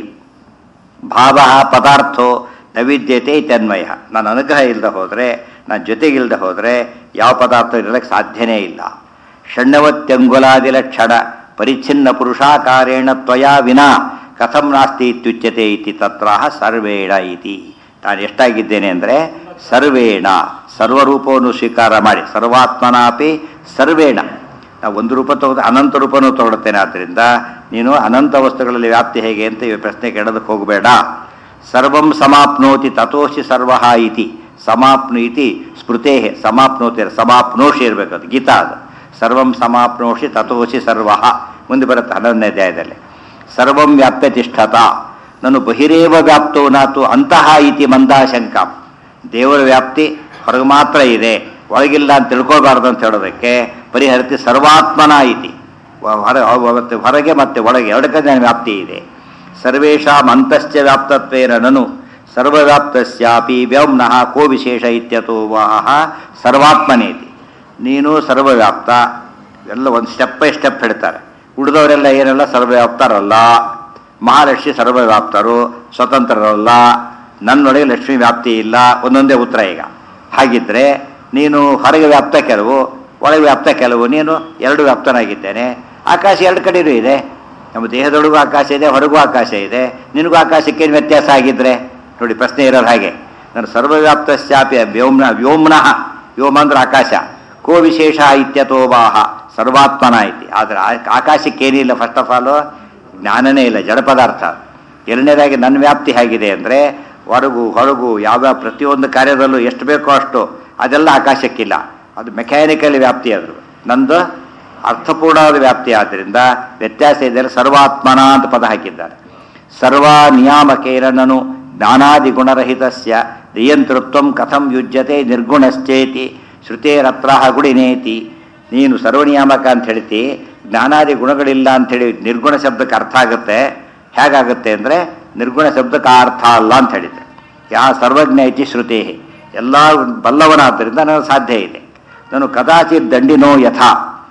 ಭಾವ ಪದಾರ್ಥೋ ನೈವಿದ್ಯತೆ ತನ್ಮಯ ನಾನು ಅನುಗ್ರಹ ಇಲ್ಲದೆ ಹೋದರೆ ನಾನು ಜೊತೆಗಿಲ್ಲದೆ ಹೋದರೆ ಯಾವ ಪದಾರ್ಥ ಇರಲಿಕ್ಕೆ ಸಾಧ್ಯನೇ ಇಲ್ಲ ಷಣ್ಣವತ್ಯಂಗುಲಾದಿ ಲಕ್ಷಣ ಪರಿಚ್ಛಿನ್ನ ಪುರುಷಾಕಾರೇಣ ತ್ವಯಾ ವಿನಾ ಕಥಂ ನಾಸ್ತಿ ಇತ್ಯುಚ್ಯತೆ ಇತಿ ತತ್ರ ಸರ್ವೇಣ ಇತಿ ನಾನು ಎಷ್ಟಾಗಿದ್ದೇನೆ ಅಂದರೆ ಸರ್ವೇಣ ಸರ್ವರೂಪವನ್ನು ಸ್ವೀಕಾರ ಮಾಡಿ ಸರ್ವಾತ್ಮನಾಪಿ ಸರ್ವೇಣ ನಾವು ಒಂದು ರೂಪ ತಗೊಂಡು ಅನಂತ ರೂಪನೂ ತಗೊಳ್ತೇನೆ ಆದ್ದರಿಂದ ನೀನು ಅನಂತ ವಸ್ತುಗಳಲ್ಲಿ ವ್ಯಾಪ್ತಿ ಹೇಗೆ ಅಂತ ಈ ಪ್ರಶ್ನೆ ಕೇಳೋದಕ್ಕೆ ಹೋಗಬೇಡ ಸರ್ವಂ ಸಮಾಪ್ನೋತಿ ತಥೋಷಿ ಸರ್ವ ಇತಿ ಸಮಾಪ್ನು ಇತಿ ಸ್ಮೃತೇ ಸಮಾಪ್ನೋತಿ ಸಮಾಪ್ನೋಷಿ ಇರಬೇಕು ಅದು ಗೀತಾ ಅದು ಸರ್ವಂ ಸಮಾಪ್ನೋಷಿ ತಥೋಷಿ ಸರ್ವ ಮುಂದೆ ಬರುತ್ತೆ ಹನ್ನೊಂದನೇ ಅಧ್ಯಾಯದಲ್ಲಿ ಸರ್ವಂ ವ್ಯಾಪ್ಯ ತಿಷ್ಠತ ನಾನು ಬಹಿರೇವ ವ್ಯಾಪ್ತೋ ನಾತು ಅಂತಹ ಇತಿ ಮಂದಾಶಂಕಂ ದೇವರ ವ್ಯಾಪ್ತಿ ಹೊರಗೆ ಮಾತ್ರ ಇದೆ ಒಳಗಿಲ್ಲ ಅಂತ ತಿಳ್ಕೊಳ್ಬಾರ್ದು ಅಂತ ಹೇಳೋದಕ್ಕೆ ಪರಿಹರಿಸಿ ಸರ್ವಾತ್ಮನ ಇತಿ ವ- ಹೊರ ಅವತ್ತು ಹೊರಗೆ ಮತ್ತೆ ಒಳಗೆ ಎರಡಕ್ಕೆ ವ್ಯಾಪ್ತಿ ಇದೆ ಸರ್ವೇಷಾಂ ಅಂತಶ್ಚ ವ್ಯಾಪ್ತತ್ವೇನ ನನು ಸರ್ವವ್ಯಾಪ್ತಸ್ಯಾಪಿ ವ್ಯೌಮ್ನಃ ಕೋ ವಿಶೇಷ ಇತ್ಯತೋ ವಾಹ ಸರ್ವಾತ್ಮನೇತಿ ನೀನು ಸರ್ವವ್ಯಾಪ್ತ ಎಲ್ಲ ಒಂದು ಸ್ಟೆಪ್ ಬೈ ಸ್ಟೆಪ್ ಹೇಳ್ತಾರೆ ಉಳಿದವರೆಲ್ಲ ಏನೆಲ್ಲ ಸರ್ವವ್ಯಾಪ್ತರಲ್ಲ ಮಹಾಲಕ್ಷ್ಮಿ ಸರ್ವವ್ಯಾಪ್ತರು ಸ್ವತಂತ್ರರಲ್ಲ ನನ್ನೊಳಗೆ ಲಕ್ಷ್ಮಿ ವ್ಯಾಪ್ತಿ ಇಲ್ಲ ಒಂದೊಂದೇ ಉತ್ತರ ಈಗ ಹಾಗಿದ್ರೆ ನೀನು ಹೊರಗೆ ವ್ಯಾಪ್ತ ಕೆಲವು ಒಳಗೆ ವ್ಯಾಪ್ತ ಕೆಲವು ನೀನು ಎರಡು ವ್ಯಾಪ್ತನಾಗಿದ್ದೇನೆ ಆಕಾಶ ಎರಡು ಕಡೆಯೂ ಇದೆ ನಮ್ಮ ದೇಹದೊಳಗೂ ಆಕಾಶ ಇದೆ ಹೊರಗೂ ಆಕಾಶ ಇದೆ ನಿನಗೂ ಆಕಾಶಕ್ಕೇನು ವ್ಯತ್ಯಾಸ ಆಗಿದ್ರೆ ನೋಡಿ ಪ್ರಶ್ನೆ ಇರೋದು ಹಾಗೆ ನಾನು ಸರ್ವವ್ಯಾಪ್ತ ಶಾಪಿ ವ್ಯೋಮ್ನ ವ್ಯೋಮ್ನಃ ವ್ಯೋಮ ಅಂದ್ರೆ ಆಕಾಶ ಕೋ ವಿಶೇಷ ಇತ್ಯತೋವಾಹ ಸರ್ವಾತ್ಮನ ಐತಿ ಆದರೆ ಆ- ಆಕಾಶಕ್ಕೇನಿಲ್ಲ ಫಸ್ಟ್ ಆಫ್ ಆಲು ಜ್ಞಾನನೇ ಇಲ್ಲ ಜಡ ಪದಾರ್ಥ ಎರಡನೇದಾಗಿ ನನ್ನ ವ್ಯಾಪ್ತಿ ಹೇಗಿದೆ ಅಂದರೆ ಹೊರಗು ಹೊರಗು ಯಾವ್ಯಾವ ಪ್ರತಿಯೊಂದು ಕಾರ್ಯದಲ್ಲೂ ಎಷ್ಟು ಬೇಕೋ ಅಷ್ಟು ಅದೆಲ್ಲ ಆಕಾಶಕ್ಕಿಲ್ಲ ಅದು ಮೆಕ್ಯಾನಿಕಲ್ ವ್ಯಾಪ್ತಿ ಅದು ನಂದು ಅರ್ಥಪೂರ್ಣವಾದ ವ್ಯಾಪ್ತಿ ಆದ್ದರಿಂದ ವ್ಯತ್ಯಾಸ ಇದೆ ಸರ್ವಾತ್ಮನ ಅಂತ ಪದ ಹಾಕಿದ್ದಾರೆ ಸರ್ವ ನಿಯಾಮಕೇನ ನನು ಜ್ಞಾನಾದಿ ಗುಣರಹಿತಸ್ಯ ನಿಯಂತೃತ್ವ ಕಥಂ ಯುಜ್ಯತೆ ನಿರ್ಗುಣಶ್ಚೇತಿ ಶ್ರುತೇರತ್ರ ಗುಡಿನೇತಿ ನೀನು ಸರ್ವನಿಯಾಮಕ ಅಂತ ಹೇಳ್ತಿ ಜ್ಞಾನಾದಿ ಗುಣಗಳಿಲ್ಲ ಅಂಥೇಳಿ ನಿರ್ಗುಣ ಶಬ್ದಕ್ಕೆ ಅರ್ಥ ಆಗುತ್ತೆ ಹೇಗಾಗುತ್ತೆ ಅಂದರೆ ನಿರ್ಗುಣ ಶಬ್ದಕ್ಕೆ ಆ ಅರ್ಥ ಅಲ್ಲ ಅಂತ ಹೇಳಿದ್ರು ಯಾ ಸರ್ವಜ್ಞ ಇತಿ ಶ್ರುತೇ ಎಲ್ಲ ಬಲ್ಲವನಾದ್ದರಿಂದ ನನಗೆ ಸಾಧ್ಯ ಇದೆ ನಾನು ಕದಾಚಿತ್ ದಂಡಿನೋ ಯಥಾ